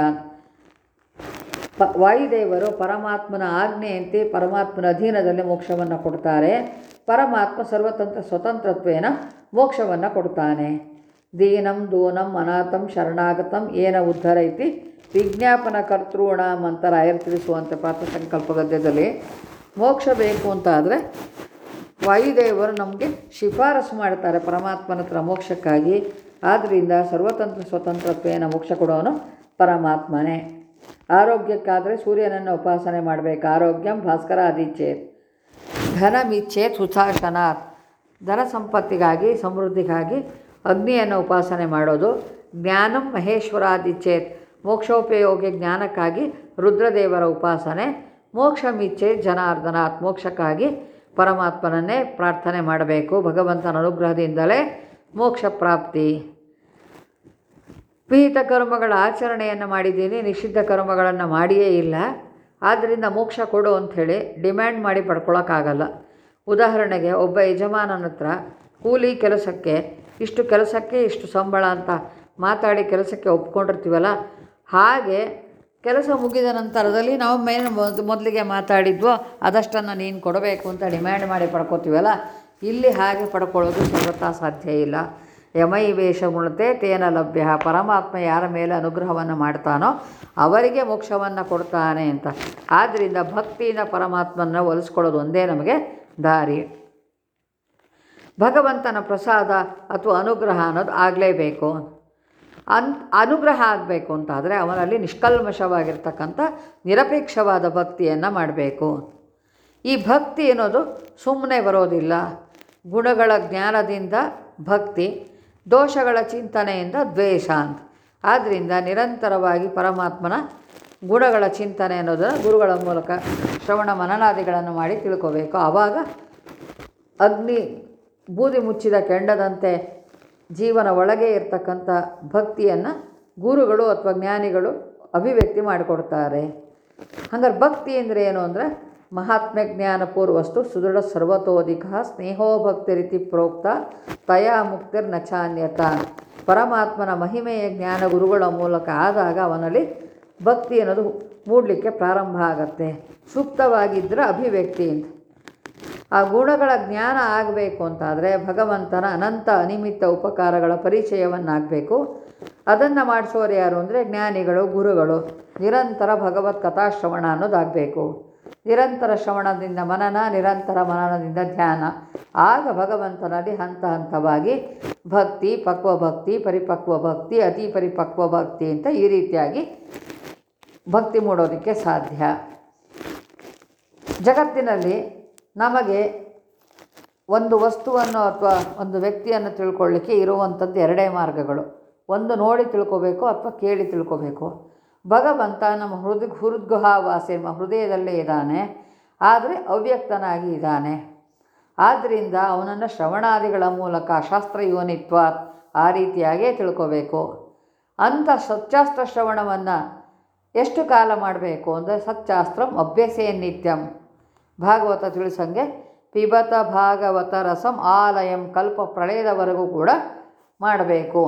ಪ ವಾಯುದೇವರು ಪರಮಾತ್ಮನ ಆಜ್ಞೆಯಂತೆ ಪರಮಾತ್ಮನ ಅಧೀನದಲ್ಲಿ ಮೋಕ್ಷವನ್ನು ಕೊಡ್ತಾರೆ ಪರಮಾತ್ಮ ಸರ್ವತಂತ್ರ ಸ್ವತಂತ್ರತ್ವೇನ ಮೋಕ್ಷವನ್ನು ಕೊಡ್ತಾನೆ ದೀನಂ ದೂನಂ ಅನಾಥಂ ಶರಣಾಗತಂ ಏನ ಉದ್ಧರೈತಿ ವಿಜ್ಞಾಪನ ಕರ್ತೃಣಾಂ ಅಂತ ರಾಯರು ತಿಳಿಸುವಂತೆ ಪಾತ್ರಸಂಕಲ್ಪ ಗದ್ಯದಲ್ಲಿ ಮೋಕ್ಷ ಬೇಕು ಅಂತ ಆದರೆ ವಾಯುದೇವರು ನಮಗೆ ಶಿಫಾರಸು ಮಾಡ್ತಾರೆ ಪರಮಾತ್ಮನ ಹತ್ರ ಮೋಕ್ಷಕ್ಕಾಗಿ ಆದ್ದರಿಂದ ಸರ್ವತಂತ್ರ ಸ್ವತಂತ್ರತ್ವೇನ ಮೋಕ್ಷ ಕೊಡೋನು ಪರಮಾತ್ಮನೇ ಆರೋಗ್ಯಕ್ಕಾದರೆ ಸೂರ್ಯನನ್ನು ಉಪಾಸನೆ ಮಾಡಬೇಕು ಆರೋಗ್ಯಂ ಭಾಸ್ಕರ ಅದಿಚ್ಛೇತ್ ಧನಮಿಚ್ಛೇತ್ ಸುಶಾಸನಾತ್ ಧನ ಸಂಪತ್ತಿಗಾಗಿ ಸಮೃದ್ಧಿಗಾಗಿ ಅಗ್ನಿಯನ್ನು ಉಪಾಸನೆ ಮಾಡೋದು ಜ್ಞಾನಂ ಮಹೇಶ್ವರಾದಿಚ್ಛೇತ್ ಮೋಕ್ಷೋಪಯೋಗಿ ಜ್ಞಾನಕ್ಕಾಗಿ ರುದ್ರದೇವರ ಉಪಾಸನೆ ಮೋಕ್ಷ ಮಿಚ್ಛೆ ಜನಾರ್ದನಾತ್ ಮೋಕ್ಷಕ್ಕಾಗಿ ಪರಮಾತ್ಮನನ್ನೇ ಪ್ರಾರ್ಥನೆ ಮಾಡಬೇಕು ಭಗವಂತನ ಅನುಗ್ರಹದಿಂದಲೇ ಮೋಕ್ಷ ಪ್ರಾಪ್ತಿ ವಿಹಿತ ಕರ್ಮಗಳ ಆಚರಣೆಯನ್ನು ಮಾಡಿದ್ದೀನಿ ನಿಷಿದ್ಧ ಕರ್ಮಗಳನ್ನು ಮಾಡಿಯೇ ಇಲ್ಲ ಆದ್ದರಿಂದ ಮೋಕ್ಷ ಕೊಡು ಅಂಥೇಳಿ ಡಿಮ್ಯಾಂಡ್ ಮಾಡಿ ಪಡ್ಕೊಳಕ್ಕಾಗಲ್ಲ ಉದಾಹರಣೆಗೆ ಒಬ್ಬ ಯಜಮಾನನ ಹತ್ರ ಕೂಲಿ ಕೆಲಸಕ್ಕೆ ಇಷ್ಟು ಕೆಲಸಕ್ಕೆ ಇಷ್ಟು ಸಂಬಳ ಅಂತ ಮಾತಾಡಿ ಕೆಲಸಕ್ಕೆ ಒಪ್ಕೊಂಡಿರ್ತೀವಲ್ಲ ಹಾಗೆ ಕೆಲಸ ಮುಗಿದ ನಂತರದಲ್ಲಿ ನಾವು ಮೇನ್ ಮೊದ್ ಮೊದಲಿಗೆ ಮಾತಾಡಿದ್ವೋ ಅದಷ್ಟನ್ನು ನೀನು ಕೊಡಬೇಕು ಅಂತ ಡಿಮ್ಯಾಂಡ್ ಮಾಡಿ ಪಡ್ಕೋತೀವಲ್ಲ ಇಲ್ಲಿ ಹಾಗೆ ಪಡ್ಕೊಳ್ಳೋದು ಸರ್ವತಾ ಸಾಧ್ಯ ಇಲ್ಲ ಯಮೈ ವೇಷ ಮುಳತೆ ತೇನ ಲಭ್ಯ ಪರಮಾತ್ಮ ಯಾರ ಮೇಲೆ ಅನುಗ್ರಹವನ್ನು ಮಾಡ್ತಾನೋ ಅವರಿಗೆ ಮೋಕ್ಷವನ್ನು ಕೊಡ್ತಾನೆ ಅಂತ ಆದ್ದರಿಂದ ಭಕ್ತಿಯಿಂದ ಪರಮಾತ್ಮನ ಒಲಿಸ್ಕೊಳ್ಳೋದು ಒಂದೇ ನಮಗೆ ದಾರಿ ಭಗವಂತನ ಪ್ರಸಾದ ಅಥವಾ ಅನುಗ್ರಹ ಅನ್ನೋದು ಆಗಲೇಬೇಕು ಅನ್ ಅನುಗ್ರಹ ಆಗಬೇಕು ಅಂತಾದರೆ ಅವನಲ್ಲಿ ನಿಷ್ಕಲ್ಮಶವಾಗಿರ್ತಕ್ಕಂಥ ನಿರಪೇಕ್ಷವಾದ ಭಕ್ತಿಯನ್ನು ಮಾಡಬೇಕು ಈ ಭಕ್ತಿ ಅನ್ನೋದು ಸುಮ್ಮನೆ ಬರೋದಿಲ್ಲ ಗುಣಗಳ ಜ್ಞಾನದಿಂದ ಭಕ್ತಿ ದೋಷಗಳ ಚಿಂತನೆಯಿಂದ ದ್ವೇಷ ಅಂತ ಆದ್ದರಿಂದ ನಿರಂತರವಾಗಿ ಪರಮಾತ್ಮನ ಗುಣಗಳ ಚಿಂತನೆ ಅನ್ನೋದನ್ನು ಗುರುಗಳ ಮೂಲಕ ಶ್ರವಣ ಮನನಾದಿಗಳನ್ನು ಮಾಡಿ ತಿಳ್ಕೋಬೇಕು ಆವಾಗ ಅಗ್ನಿ ಬೂದಿ ಮುಚ್ಚಿದ ಕೆಂಡದಂತೆ ಜೀವನ ಒಳಗೆ ಇರ್ತಕ್ಕಂಥ ಭಕ್ತಿಯನ್ನು ಗುರುಗಳು ಅಥವಾ ಜ್ಞಾನಿಗಳು ಅಭಿವ್ಯಕ್ತಿ ಮಾಡಿಕೊಡ್ತಾರೆ ಹಂಗಾರೆ ಭಕ್ತಿ ಅಂದರೆ ಏನು ಅಂದರೆ ಮಹಾತ್ಮ್ಯ ಜ್ಞಾನ ಪೂರ್ವಸ್ತು ಸುದೃಢ ಸರ್ವತೋಧಿಕ ಸ್ನೇಹೋ ಭಕ್ತಿ ರೀತಿ ಪ್ರೋಕ್ತ ತಯಾ ಮುಕ್ತಿರ್ ನಚಾನ್ಯತ ಪರಮಾತ್ಮನ ಮಹಿಮೆಯ ಜ್ಞಾನ ಗುರುಗಳ ಮೂಲಕ ಆದಾಗ ಅವನಲ್ಲಿ ಭಕ್ತಿ ಅನ್ನೋದು ಮೂಡಲಿಕ್ಕೆ ಪ್ರಾರಂಭ ಆಗತ್ತೆ ಸೂಕ್ತವಾಗಿದ್ದರೆ ಅಭಿವ್ಯಕ್ತಿ ಅಂತ ಆ ಗುಣಗಳ ಜ್ಞಾನ ಆಗಬೇಕು ಅಂತಾದರೆ ಭಗವಂತನ ಅನಂತ ಅನಿಮಿತ್ತ ಉಪಕಾರಗಳ ಪರಿಚಯವನ್ನಾಗಬೇಕು ಅದನ್ನು ಮಾಡಿಸೋರು ಯಾರು ಅಂದರೆ ಜ್ಞಾನಿಗಳು ಗುರುಗಳು ನಿರಂತರ ಭಗವತ್ ಕಥಾಶ್ರವಣ ಅನ್ನೋದಾಗಬೇಕು ನಿರಂತರ ಶ್ರವಣದಿಂದ ಮನನ ನಿರಂತರ ಮನನದಿಂದ ಧ್ಯಾನ ಆಗ ಭಗವಂತನಲ್ಲಿ ಹಂತ ಹಂತವಾಗಿ ಭಕ್ತಿ ಪಕ್ವ ಭಕ್ತಿ ಪರಿಪಕ್ವ ಭಕ್ತಿ ಅತಿ ಪರಿಪಕ್ವ ಭಕ್ತಿ ಅಂತ ಈ ರೀತಿಯಾಗಿ ಭಕ್ತಿ ಮೂಡೋದಕ್ಕೆ ಸಾಧ್ಯ ಜಗತ್ತಿನಲ್ಲಿ ನಮಗೆ ಒಂದು ವಸ್ತುವನ್ನು ಅಥವಾ ಒಂದು ವ್ಯಕ್ತಿಯನ್ನು ತಿಳ್ಕೊಳ್ಳಿಕ್ಕೆ ಇರುವಂಥದ್ದು ಎರಡೇ ಮಾರ್ಗಗಳು ಒಂದು ನೋಡಿ ತಿಳ್ಕೋಬೇಕು ಅಥವಾ ಕೇಳಿ ತಿಳ್ಕೋಬೇಕು ಭಗವಂತ ನಮ್ಮ ಹೃದಯ ಹೃದ್ಗುಹಾವಾಸಿ ನಮ್ಮ ಹೃದಯದಲ್ಲೇ ಇದ್ದಾನೆ ಆದರೆ ಅವ್ಯಕ್ತನಾಗಿ ಇದ್ದಾನೆ ಆದ್ದರಿಂದ ಅವನನ್ನು ಶ್ರವಣಾದಿಗಳ ಮೂಲಕ ಶಾಸ್ತ್ರ ಯೋನಿತ್ವ ಆ ರೀತಿಯಾಗೇ ತಿಳ್ಕೋಬೇಕು ಅಂಥ ಸತ್ಯಾಸ್ತ್ರ ಶ್ರವಣವನ್ನು ಎಷ್ಟು ಕಾಲ ಮಾಡಬೇಕು ಅಂದರೆ ಸತ್ಯಾಸ್ತ್ರಂ ಅಭ್ಯಸೇ ನಿತ್ಯಂ ಭಾಗವತ ತಿಳಿಸಂಗೆ ಪಿಬತ ಭಾಗವತ ರಸಂ ಆಲಯಂ ಕಲ್ಪ ಪ್ರಳಯದವರೆಗೂ ಕೂಡ ಮಾಡಬೇಕು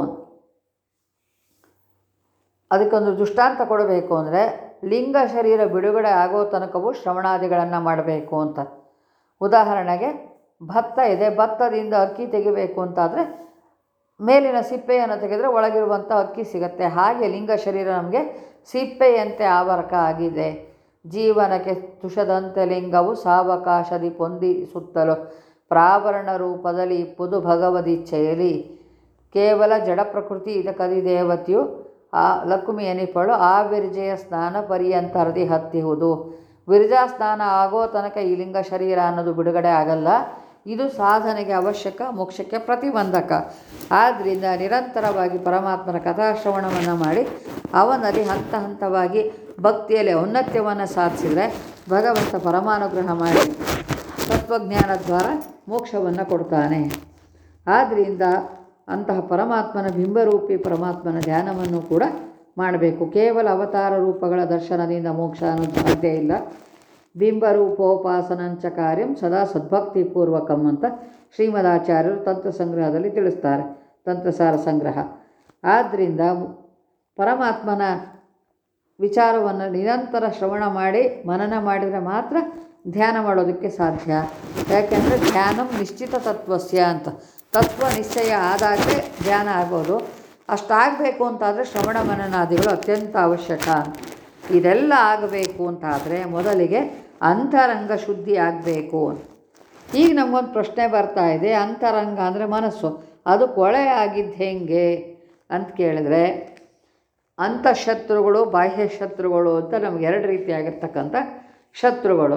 ಅದಕ್ಕೊಂದು ದೃಷ್ಟಾಂತ ಕೊಡಬೇಕು ಅಂದರೆ ಲಿಂಗ ಶರೀರ ಬಿಡುಗಡೆ ಆಗೋ ತನಕವೂ ಶ್ರವಣಾದಿಗಳನ್ನು ಮಾಡಬೇಕು ಅಂತ ಉದಾಹರಣೆಗೆ ಭತ್ತ ಇದೆ ಭತ್ತದಿಂದ ಅಕ್ಕಿ ತೆಗಿಬೇಕು ಅಂತಾದರೆ ಮೇಲಿನ ಸಿಪ್ಪೆಯನ್ನು ತೆಗೆದರೆ ಒಳಗಿರುವಂಥ ಅಕ್ಕಿ ಸಿಗುತ್ತೆ ಹಾಗೆ ಲಿಂಗ ಶರೀರ ನಮಗೆ ಸಿಪ್ಪೆಯಂತೆ ಆವರಕ ಆಗಿದೆ ಜೀವನಕ್ಕೆ ತುಷದಂತೆ ಲಿಂಗವು ಸಾವಕಾಶದಿ ಪೊಂದಿ ಸುತ್ತಲು ಪ್ರಾವರಣ ರೂಪದಲ್ಲಿ ಇಪ್ಪುದು ಭಗವದಿಚ್ಛೆಯಲಿ ಕೇವಲ ಜಡ ಪ್ರಕೃತಿ ಇದಕದಿ ದೇವತೆಯು ಆ ಲಕ್ಷ್ಮಿ ಎನಿಪಳು ಆ ವಿರ್ಜೆಯ ಸ್ನಾನ ಪರ್ಯಂತರದಿ ಹತ್ತಿಹುದು ವಿರ್ಜಾ ಸ್ನಾನ ಆಗೋ ತನಕ ಈ ಲಿಂಗ ಶರೀರ ಅನ್ನೋದು ಬಿಡುಗಡೆ ಆಗಲ್ಲ ಇದು ಸಾಧನೆಗೆ ಅವಶ್ಯಕ ಮೋಕ್ಷಕ್ಕೆ ಪ್ರತಿಬಂಧಕ ಆದ್ದರಿಂದ ನಿರಂತರವಾಗಿ ಪರಮಾತ್ಮನ ಕಥಾಶ್ರವಣವನ್ನು ಮಾಡಿ ಅವನಲ್ಲಿ ಹಂತ ಹಂತವಾಗಿ ಭಕ್ತಿಯಲ್ಲಿ ಔನ್ನತ್ಯವನ್ನು ಸಾಧಿಸಿದರೆ ಭಗವಂತ ಪರಮಾನುಗ್ರಹ ಮಾಡಿ ತತ್ವಜ್ಞಾನ ದ್ವಾರ ಮೋಕ್ಷವನ್ನು ಕೊಡ್ತಾನೆ ಆದ್ದರಿಂದ ಅಂತಹ ಪರಮಾತ್ಮನ ಬಿಂಬರೂಪಿ ಪರಮಾತ್ಮನ ಧ್ಯಾನವನ್ನು ಕೂಡ ಮಾಡಬೇಕು ಕೇವಲ ಅವತಾರ ರೂಪಗಳ ದರ್ಶನದಿಂದ ಮೋಕ್ಷ ಅನ್ನೋದು ಸಾಧ್ಯ ಇಲ್ಲ ಬಿಂಬರೂಪೋಪಾಸನಂಚ ಕಾರ್ಯಂ ಸದಾ ಸದ್ಭಕ್ತಿಪೂರ್ವಕಂ ಅಂತ ಶ್ರೀಮದಾಚಾರ್ಯರು ತಂತ್ರ ಸಂಗ್ರಹದಲ್ಲಿ ತಿಳಿಸ್ತಾರೆ ತಂತ್ರಸಾರ ಸಂಗ್ರಹ ಆದ್ದರಿಂದ ಪರಮಾತ್ಮನ ವಿಚಾರವನ್ನು ನಿರಂತರ ಶ್ರವಣ ಮಾಡಿ ಮನನ ಮಾಡಿದರೆ ಮಾತ್ರ ಧ್ಯಾನ ಮಾಡೋದಕ್ಕೆ ಸಾಧ್ಯ ಯಾಕೆಂದರೆ ಧ್ಯಾನಂ ನಿಶ್ಚಿತ ತತ್ವಸ್ಯ ಅಂತ ತತ್ವ ನಿಶ್ಚಯ ಆದಾಗಲೇ ಧ್ಯಾನ ಆಗೋದು ಅಷ್ಟಾಗಬೇಕು ಅಂತಾದರೆ ಶ್ರವಣ ಮನನಾದಿಗಳು ಅತ್ಯಂತ ಅವಶ್ಯಕ ಇದೆಲ್ಲ ಆಗಬೇಕು ಅಂತಾದರೆ ಮೊದಲಿಗೆ ಅಂತರಂಗ ಶುದ್ಧಿ ಆಗಬೇಕು ಈಗ ನಮಗೊಂದು ಪ್ರಶ್ನೆ ಬರ್ತಾ ಇದೆ ಅಂತರಂಗ ಅಂದರೆ ಮನಸ್ಸು ಅದು ಕೊಳೆ ಆಗಿದ್ದು ಹೆಂಗೆ ಅಂತ ಕೇಳಿದ್ರೆ ಅಂತಃಶತ್ರುಗಳು ಬಾಹ್ಯ ಶತ್ರುಗಳು ಅಂತ ನಮ್ಗೆ ಎರಡು ರೀತಿಯಾಗಿರ್ತಕ್ಕಂಥ ಶತ್ರುಗಳು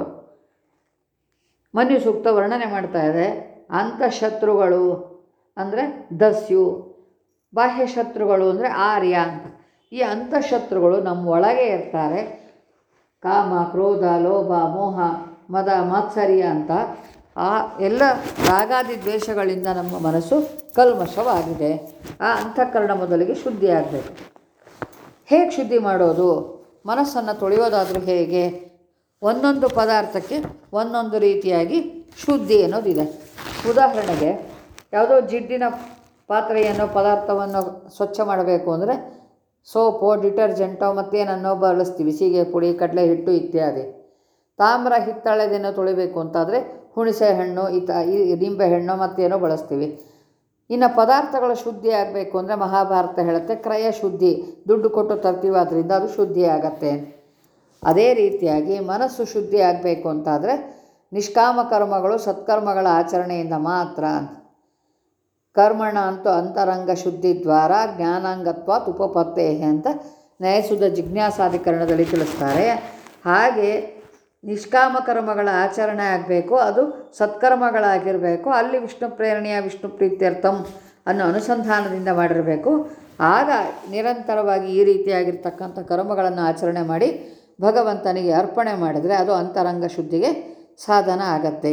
ಮನ್ಯು ಸೂಕ್ತ ವರ್ಣನೆ ಮಾಡ್ತಾ ಇದೆ ಅಂತಃಶತ್ರುಗಳು ಅಂದರೆ ದಸ್ಯು ಬಾಹ್ಯ ಶತ್ರುಗಳು ಅಂದರೆ ಆರ್ಯ ಅಂತ ಈ ಅಂತಃಶತ್ರುಗಳು ನಮ್ಮ ಒಳಗೆ ಇರ್ತಾರೆ ಕಾಮ ಕ್ರೋಧ ಲೋಭ ಮೋಹ ಮದ ಮಾತ್ಸರ್ಯ ಅಂತ ಆ ಎಲ್ಲ ರಾಗಾದಿ ದ್ವೇಷಗಳಿಂದ ನಮ್ಮ ಮನಸ್ಸು ಕಲ್ಮಶವಾಗಿದೆ ಆ ಅಂತಃಕರಣ ಮೊದಲಿಗೆ ಶುದ್ಧಿ ಆಗಬೇಕು ಹೇಗೆ ಶುದ್ಧಿ ಮಾಡೋದು ಮನಸ್ಸನ್ನು ತೊಳೆಯೋದಾದರೂ ಹೇಗೆ ಒಂದೊಂದು ಪದಾರ್ಥಕ್ಕೆ ಒಂದೊಂದು ರೀತಿಯಾಗಿ ಶುದ್ಧಿ ಅನ್ನೋದಿದೆ ಉದಾಹರಣೆಗೆ ಯಾವುದೋ ಜಿಡ್ಡಿನ ಪಾತ್ರೆಯನ್ನು ಪದಾರ್ಥವನ್ನು ಸ್ವಚ್ಛ ಮಾಡಬೇಕು ಅಂದರೆ ಸೋಪು ಡಿಟರ್ಜೆಂಟೋ ಮತ್ತೇನನ್ನೋ ಬಳಸ್ತೀವಿ ಸೀಗೆ ಪುಡಿ ಕಡಲೆ ಹಿಟ್ಟು ಇತ್ಯಾದಿ ತಾಮ್ರ ಹಿತ್ತಾಳೆದೇನೋ ತೊಳಿಬೇಕು ಅಂತಾದರೆ ಹುಣಸೆ ಹಣ್ಣು ಇತ ಈ ನಿಂಬೆ ಹಣ್ಣು ಮತ್ತೇನೋ ಬಳಸ್ತೀವಿ ಇನ್ನು ಪದಾರ್ಥಗಳ ಶುದ್ಧಿ ಆಗಬೇಕು ಅಂದರೆ ಮಹಾಭಾರತ ಹೇಳುತ್ತೆ ಕ್ರಯ ಶುದ್ಧಿ ದುಡ್ಡು ಕೊಟ್ಟು ತರ್ತೀವಿ ಅದರಿಂದ ಅದು ಶುದ್ಧಿ ಆಗತ್ತೆ ಅದೇ ರೀತಿಯಾಗಿ ಮನಸ್ಸು ಶುದ್ಧಿ ಆಗಬೇಕು ಅಂತಾದರೆ ನಿಷ್ಕಾಮ ಕರ್ಮಗಳು ಸತ್ಕರ್ಮಗಳ ಆಚರಣೆಯಿಂದ ಮಾತ್ರ ಅಂತ ಕರ್ಮಣ ಅಂತೂ ಅಂತರಂಗ ಶುದ್ಧಿ ದ್ವಾರ ಜ್ಞಾನಾಂಗತ್ವಾತ್ ಉಪಪತ್ತೇ ಅಂತ ನ್ಯಾಯಸುದ್ಧ ಜಿಜ್ಞಾಸಾಧಿಕರಣದಲ್ಲಿ ತಿಳಿಸ್ತಾರೆ ಹಾಗೆ ನಿಷ್ಕಾಮ ಕರ್ಮಗಳ ಆಚರಣೆ ಆಗಬೇಕು ಅದು ಸತ್ಕರ್ಮಗಳಾಗಿರಬೇಕು ಅಲ್ಲಿ ವಿಷ್ಣು ಪ್ರೇರಣೆಯ ವಿಷ್ಣು ಪ್ರೀತ್ಯರ್ಥಂ ಅನ್ನೋ ಅನುಸಂಧಾನದಿಂದ ಮಾಡಿರಬೇಕು ಆಗ ನಿರಂತರವಾಗಿ ಈ ರೀತಿಯಾಗಿರ್ತಕ್ಕಂಥ ಕರ್ಮಗಳನ್ನು ಆಚರಣೆ ಮಾಡಿ ಭಗವಂತನಿಗೆ ಅರ್ಪಣೆ ಮಾಡಿದರೆ ಅದು ಅಂತರಂಗ ಶುದ್ಧಿಗೆ ಸಾಧನ ಆಗತ್ತೆ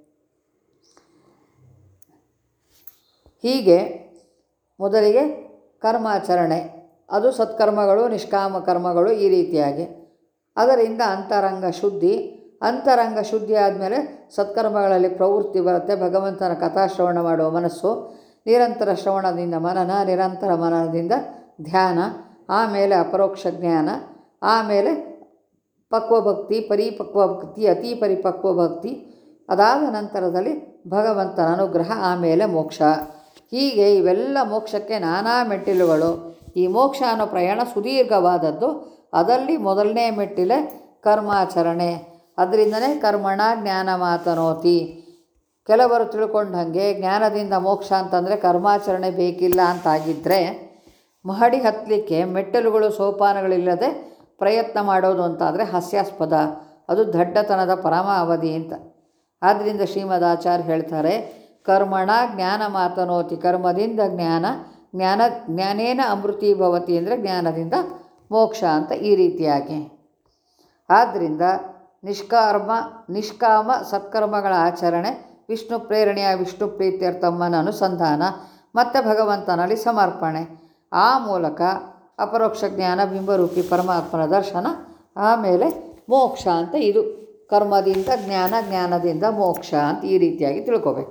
ಹೀಗೆ ಮೊದಲಿಗೆ ಕರ್ಮಾಚರಣೆ ಅದು ಸತ್ಕರ್ಮಗಳು ನಿಷ್ಕಾಮ ಕರ್ಮಗಳು ಈ ರೀತಿಯಾಗಿ ಅದರಿಂದ ಅಂತರಂಗ ಶುದ್ಧಿ ಅಂತರಂಗ ಶುದ್ಧಿ ಆದಮೇಲೆ ಸತ್ಕರ್ಮಗಳಲ್ಲಿ ಪ್ರವೃತ್ತಿ ಬರುತ್ತೆ ಭಗವಂತನ ಕಥಾಶ್ರವಣ ಮಾಡುವ ಮನಸ್ಸು ನಿರಂತರ ಶ್ರವಣದಿಂದ ಮನನ ನಿರಂತರ ಮನನದಿಂದ ಧ್ಯಾನ ಆಮೇಲೆ ಅಪರೋಕ್ಷ ಜ್ಞಾನ ಆಮೇಲೆ ಪಕ್ವ ಭಕ್ತಿ ಪರಿಪಕ್ವ ಭಕ್ತಿ ಅತಿ ಪರಿಪಕ್ವ ಭಕ್ತಿ ಅದಾದ ನಂತರದಲ್ಲಿ ಭಗವಂತನ ಅನುಗ್ರಹ ಆಮೇಲೆ ಮೋಕ್ಷ ಹೀಗೆ ಇವೆಲ್ಲ ಮೋಕ್ಷಕ್ಕೆ ನಾನಾ ಮೆಟ್ಟಿಲುಗಳು ಈ ಮೋಕ್ಷ ಅನ್ನೋ ಪ್ರಯಾಣ ಸುದೀರ್ಘವಾದದ್ದು ಅದರಲ್ಲಿ ಮೊದಲನೇ ಮೆಟ್ಟಿಲೆ ಕರ್ಮಾಚರಣೆ ಅದರಿಂದನೇ ಕರ್ಮಣ ಜ್ಞಾನ ಮಾತನೋತಿ ಕೆಲವರು ತಿಳ್ಕೊಂಡಂಗೆ ಜ್ಞಾನದಿಂದ ಮೋಕ್ಷ ಅಂತಂದರೆ ಕರ್ಮಾಚರಣೆ ಬೇಕಿಲ್ಲ ಅಂತಾಗಿದ್ದರೆ ಮಹಡಿ ಹತ್ತಲಿಕ್ಕೆ ಮೆಟ್ಟಲುಗಳು ಸೋಪಾನಗಳಿಲ್ಲದೆ ಪ್ರಯತ್ನ ಮಾಡೋದು ಅಂತಾದರೆ ಹಾಸ್ಯಾಸ್ಪದ ಅದು ದಡ್ಡತನದ ಪರಮ ಅವಧಿ ಅಂತ ಆದ್ದರಿಂದ ಶ್ರೀಮದ್ ಆಚಾರ್ಯ ಹೇಳ್ತಾರೆ ಕರ್ಮಣ ಜ್ಞಾನ ಮಾತನೋತಿ ಕರ್ಮದಿಂದ ಜ್ಞಾನ ಜ್ಞಾನ ಜ್ಞಾನೇನ ಅಮೃತಿ ಭವತಿ ಅಂದರೆ ಜ್ಞಾನದಿಂದ ಮೋಕ್ಷ ಅಂತ ಈ ರೀತಿಯಾಗಿ ಆದ್ದರಿಂದ ನಿಷ್ಕರ್ಮ ನಿಷ್ಕಾಮ ಸತ್ಕರ್ಮಗಳ ಆಚರಣೆ ವಿಷ್ಣು ಪ್ರೇರಣೆಯ ವಿಷ್ಣು ಪ್ರೀತ್ಯರ್ಥಮ್ಮನ ಅನುಸಂಧಾನ ಮತ್ತು ಭಗವಂತನಲ್ಲಿ ಸಮರ್ಪಣೆ ಆ ಮೂಲಕ ಅಪರೋಕ್ಷ ಜ್ಞಾನ ಬಿಂಬರೂಪಿ ಪರಮಾತ್ಮನ ದರ್ಶನ ಆಮೇಲೆ ಮೋಕ್ಷ ಅಂತ ಇದು ಕರ್ಮದಿಂದ ಜ್ಞಾನ ಜ್ಞಾನದಿಂದ ಮೋಕ್ಷ ಅಂತ ಈ ರೀತಿಯಾಗಿ ತಿಳ್ಕೊಬೇಕು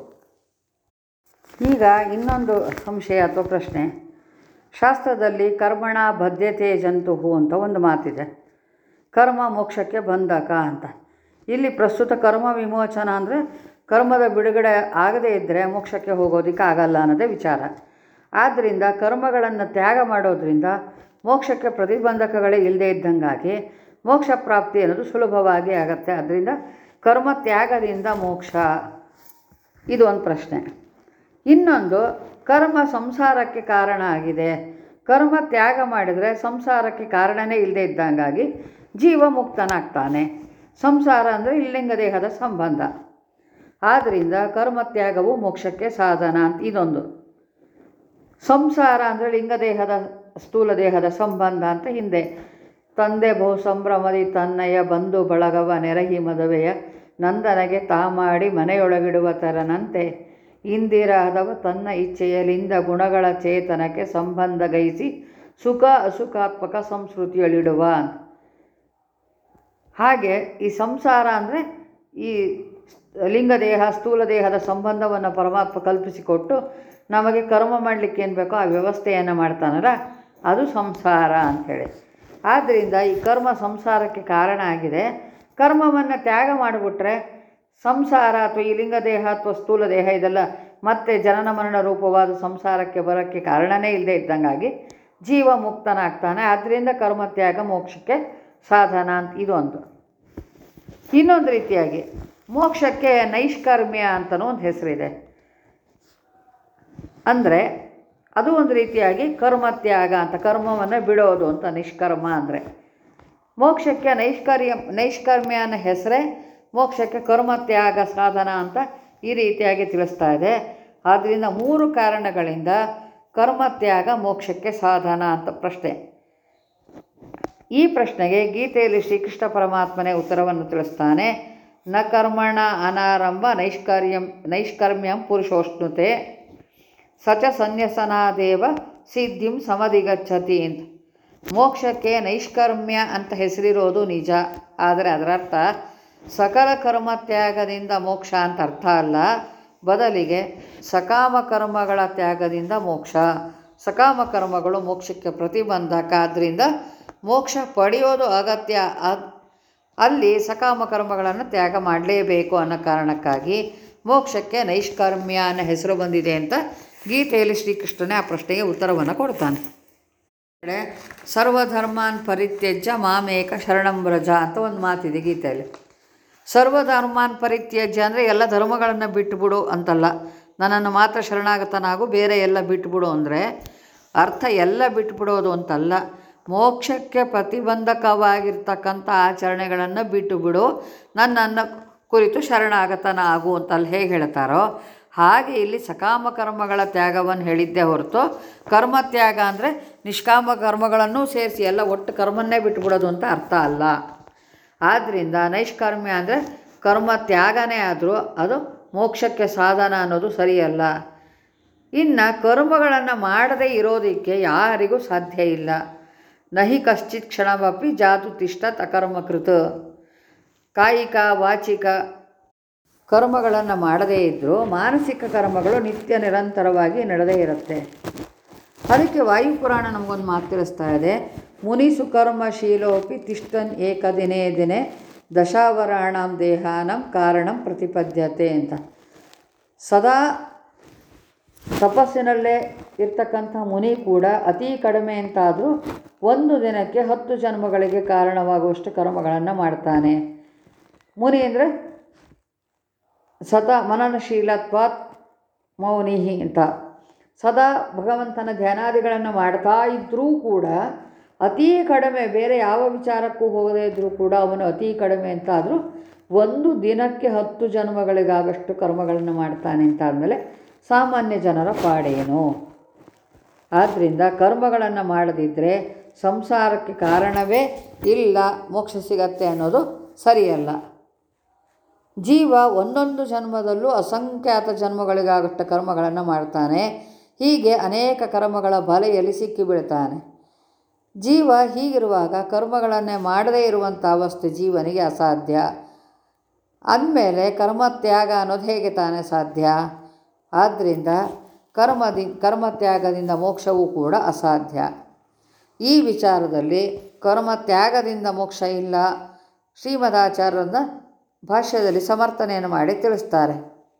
ಈಗ ಇನ್ನೊಂದು ಸಂಶಯ ಅಥವಾ ಪ್ರಶ್ನೆ ಶಾಸ್ತ್ರದಲ್ಲಿ ಕರ್ಮಣ ಬದ್ಧತೆ ಜಂತುಹು ಅಂತ ಒಂದು ಮಾತಿದೆ ಕರ್ಮ ಮೋಕ್ಷಕ್ಕೆ ಬಂಧಕ ಅಂತ ಇಲ್ಲಿ ಪ್ರಸ್ತುತ ಕರ್ಮ ವಿಮೋಚನ ಅಂದರೆ ಕರ್ಮದ ಬಿಡುಗಡೆ ಆಗದೇ ಇದ್ದರೆ ಮೋಕ್ಷಕ್ಕೆ ಹೋಗೋದಕ್ಕೆ ಆಗಲ್ಲ ಅನ್ನೋದೇ ವಿಚಾರ ಆದ್ದರಿಂದ ಕರ್ಮಗಳನ್ನು ತ್ಯಾಗ ಮಾಡೋದ್ರಿಂದ ಮೋಕ್ಷಕ್ಕೆ ಪ್ರತಿಬಂಧಕಗಳೇ ಇಲ್ಲದೇ ಇದ್ದಂಗಾಗಿ ಮೋಕ್ಷ ಪ್ರಾಪ್ತಿ ಅನ್ನೋದು ಸುಲಭವಾಗಿ ಆಗತ್ತೆ ಅದರಿಂದ ಕರ್ಮ ತ್ಯಾಗದಿಂದ ಮೋಕ್ಷ ಇದು ಒಂದು ಪ್ರಶ್ನೆ ಇನ್ನೊಂದು ಕರ್ಮ ಸಂಸಾರಕ್ಕೆ ಕಾರಣ ಆಗಿದೆ ಕರ್ಮ ತ್ಯಾಗ ಮಾಡಿದರೆ ಸಂಸಾರಕ್ಕೆ ಕಾರಣನೇ ಇಲ್ಲದೆ ಇದ್ದಂಗಾಗಿ ಜೀವ ಮುಕ್ತನಾಗ್ತಾನೆ ಸಂಸಾರ ಅಂದರೆ ಇಲ್ಲಿಂಗ ದೇಹದ ಸಂಬಂಧ ಆದ್ದರಿಂದ ಕರ್ಮ ತ್ಯಾಗವು ಮೋಕ್ಷಕ್ಕೆ ಸಾಧನ ಅಂತ ಇದೊಂದು ಸಂಸಾರ ಅಂದರೆ ಲಿಂಗದೇಹದ ಸ್ಥೂಲ ದೇಹದ ಸಂಬಂಧ ಅಂತ ಹಿಂದೆ ತಂದೆ ಬಹು ಸಂಭ್ರಮದಿ ತನ್ನಯ ಬಂಧು ಬಳಗವ ನೆರಹಿ ಮದುವೆಯ ನಂದನಗೆ ತಾ ಮಾಡಿ ಮನೆಯೊಳಗಿಡುವ ತರನಂತೆ ಇಂದಿರಾದವ ತನ್ನ ಇಚ್ಛೆಯಲಿಂದ ಗುಣಗಳ ಚೇತನಕ್ಕೆ ಸಂಬಂಧ ಗೈಸಿ ಸುಖ ಅಸುಖಾತ್ಮಕ ಸಂಸ್ಕೃತಿಯಲ್ಲಿಡುವ ಅಂತ ಹಾಗೆ ಈ ಸಂಸಾರ ಅಂದರೆ ಈ ಲಿಂಗದೇಹ ಸ್ಥೂಲ ದೇಹದ ಸಂಬಂಧವನ್ನು ಪರಮಾತ್ಮ ಕಲ್ಪಿಸಿಕೊಟ್ಟು ನಮಗೆ ಕರ್ಮ ಮಾಡಲಿಕ್ಕೆ ಏನು ಬೇಕೋ ಆ ವ್ಯವಸ್ಥೆಯನ್ನು ಮಾಡ್ತಾನಲ್ಲ ಅದು ಸಂಸಾರ ಅಂಥೇಳಿ ಆದ್ದರಿಂದ ಈ ಕರ್ಮ ಸಂಸಾರಕ್ಕೆ ಕಾರಣ ಆಗಿದೆ ಕರ್ಮವನ್ನು ತ್ಯಾಗ ಮಾಡಿಬಿಟ್ರೆ ಸಂಸಾರ ಅಥವಾ ಈ ಲಿಂಗದೇಹ ಅಥವಾ ಸ್ಥೂಲ ದೇಹ ಇದೆಲ್ಲ ಮತ್ತೆ ಜನನ ಮರಣ ರೂಪವಾದ ಸಂಸಾರಕ್ಕೆ ಬರೋಕ್ಕೆ ಕಾರಣನೇ ಇಲ್ಲದೆ ಇದ್ದಂಗಾಗಿ ಜೀವ ಮುಕ್ತನಾಗ್ತಾನೆ ಆದ್ದರಿಂದ ಕರ್ಮತ್ಯಾಗ ಮೋಕ್ಷಕ್ಕೆ ಸಾಧನ ಅಂತ ಇದೊಂದು ಇನ್ನೊಂದು ರೀತಿಯಾಗಿ ಮೋಕ್ಷಕ್ಕೆ ನೈಷ್ಕರ್ಮ್ಯ ಅಂತಲೂ ಒಂದು ಹೆಸರಿದೆ ಅಂದರೆ ಅದು ಒಂದು ರೀತಿಯಾಗಿ ಕರ್ಮತ್ಯಾಗ ಅಂತ ಕರ್ಮವನ್ನು ಬಿಡೋದು ಅಂತ ನಿಷ್ಕರ್ಮ ಅಂದರೆ ಮೋಕ್ಷಕ್ಕೆ ನೈಷ್ಕರ್ಯ ನೈಷ್ಕರ್ಮ್ಯ ಅನ್ನೋ ಹೆಸರೇ ಮೋಕ್ಷಕ್ಕೆ ಕರ್ಮತ್ಯಾಗ ಸಾಧನ ಅಂತ ಈ ರೀತಿಯಾಗಿ ತಿಳಿಸ್ತಾ ಇದೆ ಆದ್ದರಿಂದ ಮೂರು ಕಾರಣಗಳಿಂದ ಕರ್ಮತ್ಯಾಗ ಮೋಕ್ಷಕ್ಕೆ ಸಾಧನ ಅಂತ ಪ್ರಶ್ನೆ ಈ ಪ್ರಶ್ನೆಗೆ ಗೀತೆಯಲ್ಲಿ ಶ್ರೀಕೃಷ್ಣ ಪರಮಾತ್ಮನೇ ಉತ್ತರವನ್ನು ತಿಳಿಸ್ತಾನೆ ನ ಕರ್ಮಣ ಅನಾರಂಭ ನೈಷ್ಕರ್ಯಂ ನೈಷ್ಕರ್ಮ್ಯಂ ಪುರುಷೋಷ್ಣುತೆ ಸಚ ಸನ್ಯಸನಾದೇವ ಸಿದ್ಧಿಂ ಸಮಧಿಗಚ್ಚತಿ ಅಂತ ಮೋಕ್ಷಕ್ಕೆ ನೈಷ್ಕರ್ಮ್ಯ ಅಂತ ಹೆಸರಿರೋದು ನಿಜ ಆದರೆ ಅದರರ್ಥ ಸಕಲ ಕರ್ಮ ತ್ಯಾಗದಿಂದ ಮೋಕ್ಷ ಅಂತ ಅರ್ಥ ಅಲ್ಲ ಬದಲಿಗೆ ಸಕಾಮ ಕರ್ಮಗಳ ತ್ಯಾಗದಿಂದ ಮೋಕ್ಷ ಸಕಾಮ ಕರ್ಮಗಳು ಮೋಕ್ಷಕ್ಕೆ ಪ್ರತಿಬಂಧಕ ಆದ್ದರಿಂದ ಮೋಕ್ಷ ಪಡೆಯೋದು ಅಗತ್ಯ ಅದ್- ಅಲ್ಲಿ ಸಕಾಮ ಕರ್ಮಗಳನ್ನು ತ್ಯಾಗ ಮಾಡಲೇಬೇಕು ಅನ್ನೋ ಕಾರಣಕ್ಕಾಗಿ ಮೋಕ್ಷಕ್ಕೆ ನೈಷ್ಕರ್ಮ್ಯ ಅನ್ನೋ ಹೆಸರು ಬಂದಿದೆ ಅಂತ ಗೀತೆಯಲ್ಲಿ ಶ್ರೀಕೃಷ್ಣನೇ ಆ ಪ್ರಶ್ನೆಗೆ ಉತ್ತರವನ್ನು ಕೊಡ್ತಾನೆ ಕಡೆ ಸರ್ವಧರ್ಮಾನ್ ಪರಿತ್ಯಜ್ಯ ಮಾಮೇಕ ಶರಣಂ ವ್ರಜ ಅಂತ ಒಂದು ಮಾತಿದೆ ಗೀತೆಯಲ್ಲಿ ಸರ್ವಧರ್ಮಾನ್ ಪರಿತ್ಯಜ್ಯ ಅಂದರೆ ಎಲ್ಲ ಧರ್ಮಗಳನ್ನು ಬಿಟ್ಟುಬಿಡು ಅಂತಲ್ಲ ನನ್ನನ್ನು ಮಾತ್ರ ಶರಣಾಗತನಾಗು ಬೇರೆ ಎಲ್ಲ ಬಿಟ್ಬಿಡು ಅಂದರೆ ಅರ್ಥ ಎಲ್ಲ ಬಿಟ್ಬಿಡೋದು ಅಂತಲ್ಲ ಮೋಕ್ಷಕ್ಕೆ ಪ್ರತಿಬಂಧಕವಾಗಿರ್ತಕ್ಕಂಥ ಆಚರಣೆಗಳನ್ನು ಬಿಟ್ಟು ಬಿಡು ನನ್ನನ್ನು ಕುರಿತು ಶರಣಾಗತನ ಆಗು ಅಂತ ಅಲ್ಲಿ ಹೇಗೆ ಹೇಳ್ತಾರೋ ಹಾಗೆ ಇಲ್ಲಿ ಸಕಾಮ ಕರ್ಮಗಳ ತ್ಯಾಗವನ್ನು ಹೇಳಿದ್ದೇ ಹೊರತು ಕರ್ಮ ತ್ಯಾಗ ಅಂದರೆ ನಿಷ್ಕಾಮ ಕರ್ಮಗಳನ್ನು ಸೇರಿಸಿ ಎಲ್ಲ ಒಟ್ಟು ಕರ್ಮನ್ನೇ ಬಿಟ್ಬಿಡೋದು ಅಂತ ಅರ್ಥ ಅಲ್ಲ ಆದ್ದರಿಂದ ನೈಷ್ಕರ್ಮ್ಯ ಅಂದರೆ ಕರ್ಮ ತ್ಯಾಗನೇ ಆದರೂ ಅದು ಮೋಕ್ಷಕ್ಕೆ ಸಾಧನ ಅನ್ನೋದು ಸರಿಯಲ್ಲ ಇನ್ನು ಕರ್ಮಗಳನ್ನು ಮಾಡದೇ ಇರೋದಕ್ಕೆ ಯಾರಿಗೂ ಸಾಧ್ಯ ಇಲ್ಲ ನಹಿ ಕಶ್ಚಿತ್ ಕ್ಷಣಮಪಿ ಜಾತು ತಿಷ್ಟತ್ ಅಕರ್ಮಕೃತ ಕಾಯಿಕ ವಾಚಿಕ ಕರ್ಮಗಳನ್ನು ಮಾಡದೇ ಇದ್ದರೂ ಮಾನಸಿಕ ಕರ್ಮಗಳು ನಿತ್ಯ ನಿರಂತರವಾಗಿ ನಡೆದೇ ಇರುತ್ತೆ ಅದಕ್ಕೆ ವಾಯುಪುರಾಣ ನಮಗೊಂದು ಮಾತು ತಿಳಿಸ್ತಾ ಇದೆ ಮುನಿ ಸುಕರ್ಮಶೀಲೋಪಿ ತಿಷ್ಟನ್ ಏಕದಿನೇ ದಿನೇ ದಶಾವರಾಣಂ ದೇಹಾನಂ ಕಾರಣಂ ಪ್ರತಿಪದ್ಯತೆ ಅಂತ ಸದಾ ತಪಸ್ಸಿನಲ್ಲೇ ಇರ್ತಕ್ಕಂಥ ಮುನಿ ಕೂಡ ಅತಿ ಕಡಿಮೆ ಅಂತಾದರೂ ಒಂದು ದಿನಕ್ಕೆ ಹತ್ತು ಜನ್ಮಗಳಿಗೆ ಕಾರಣವಾಗುವಷ್ಟು ಕರ್ಮಗಳನ್ನು ಮಾಡ್ತಾನೆ ಮುನಿ ಅಂದರೆ ಸದಾ ಮನನಶೀಲತ್ವಾತ್ ಮೌನಿಹಿ ಅಂತ ಸದಾ ಭಗವಂತನ ಧ್ಯಾನಾದಿಗಳನ್ನು ಮಾಡ್ತಾ ಇದ್ದರೂ ಕೂಡ ಅತೀ ಕಡಿಮೆ ಬೇರೆ ಯಾವ ವಿಚಾರಕ್ಕೂ ಹೋಗದೇ ಇದ್ದರೂ ಕೂಡ ಅವನು ಅತೀ ಕಡಿಮೆ ಅಂತಾದರೂ ಒಂದು ದಿನಕ್ಕೆ ಹತ್ತು ಜನ್ಮಗಳಿಗಾಗಷ್ಟು ಕರ್ಮಗಳನ್ನು ಮಾಡ್ತಾನೆ ಅಂತಾದಮೇಲೆ ಸಾಮಾನ್ಯ ಜನರ ಪಾಡೇನು ಆದ್ದರಿಂದ ಕರ್ಮಗಳನ್ನು ಮಾಡದಿದ್ದರೆ ಸಂಸಾರಕ್ಕೆ ಕಾರಣವೇ ಇಲ್ಲ ಮೋಕ್ಷ ಸಿಗತ್ತೆ ಅನ್ನೋದು ಸರಿಯಲ್ಲ ಜೀವ ಒಂದೊಂದು ಜನ್ಮದಲ್ಲೂ ಅಸಂಖ್ಯಾತ ಜನ್ಮಗಳಿಗಾಗಷ್ಟ ಕರ್ಮಗಳನ್ನು ಮಾಡ್ತಾನೆ ಹೀಗೆ ಅನೇಕ ಕರ್ಮಗಳ ಬಲೆಯಲ್ಲಿ ಸಿಕ್ಕಿಬೀಳ್ತಾನೆ ಜೀವ ಹೀಗಿರುವಾಗ ಕರ್ಮಗಳನ್ನೇ ಮಾಡದೇ ಇರುವಂಥ ಅವಸ್ಥೆ ಜೀವನಿಗೆ ಅಸಾಧ್ಯ ಅಂದಮೇಲೆ ಕರ್ಮತ್ಯಾಗ ಅನ್ನೋದು ಹೇಗೆ ತಾನೇ ಸಾಧ್ಯ ಆದ್ದರಿಂದ ಕರ್ಮದಿ ಕರ್ಮತ್ಯಾಗದಿಂದ ಮೋಕ್ಷವೂ ಕೂಡ ಅಸಾಧ್ಯ ಈ ವಿಚಾರದಲ್ಲಿ ಕರ್ಮತ್ಯಾಗದಿಂದ ಮೋಕ್ಷ ಇಲ್ಲ ಶ್ರೀಮದಾಚಾರ್ಯರನ್ನ ಭಾಷ್ಯದಲ್ಲಿ ಸಮರ್ಥನೆಯನ್ನು ಮಾಡಿ ತಿಳಿಸ್ತಾರೆ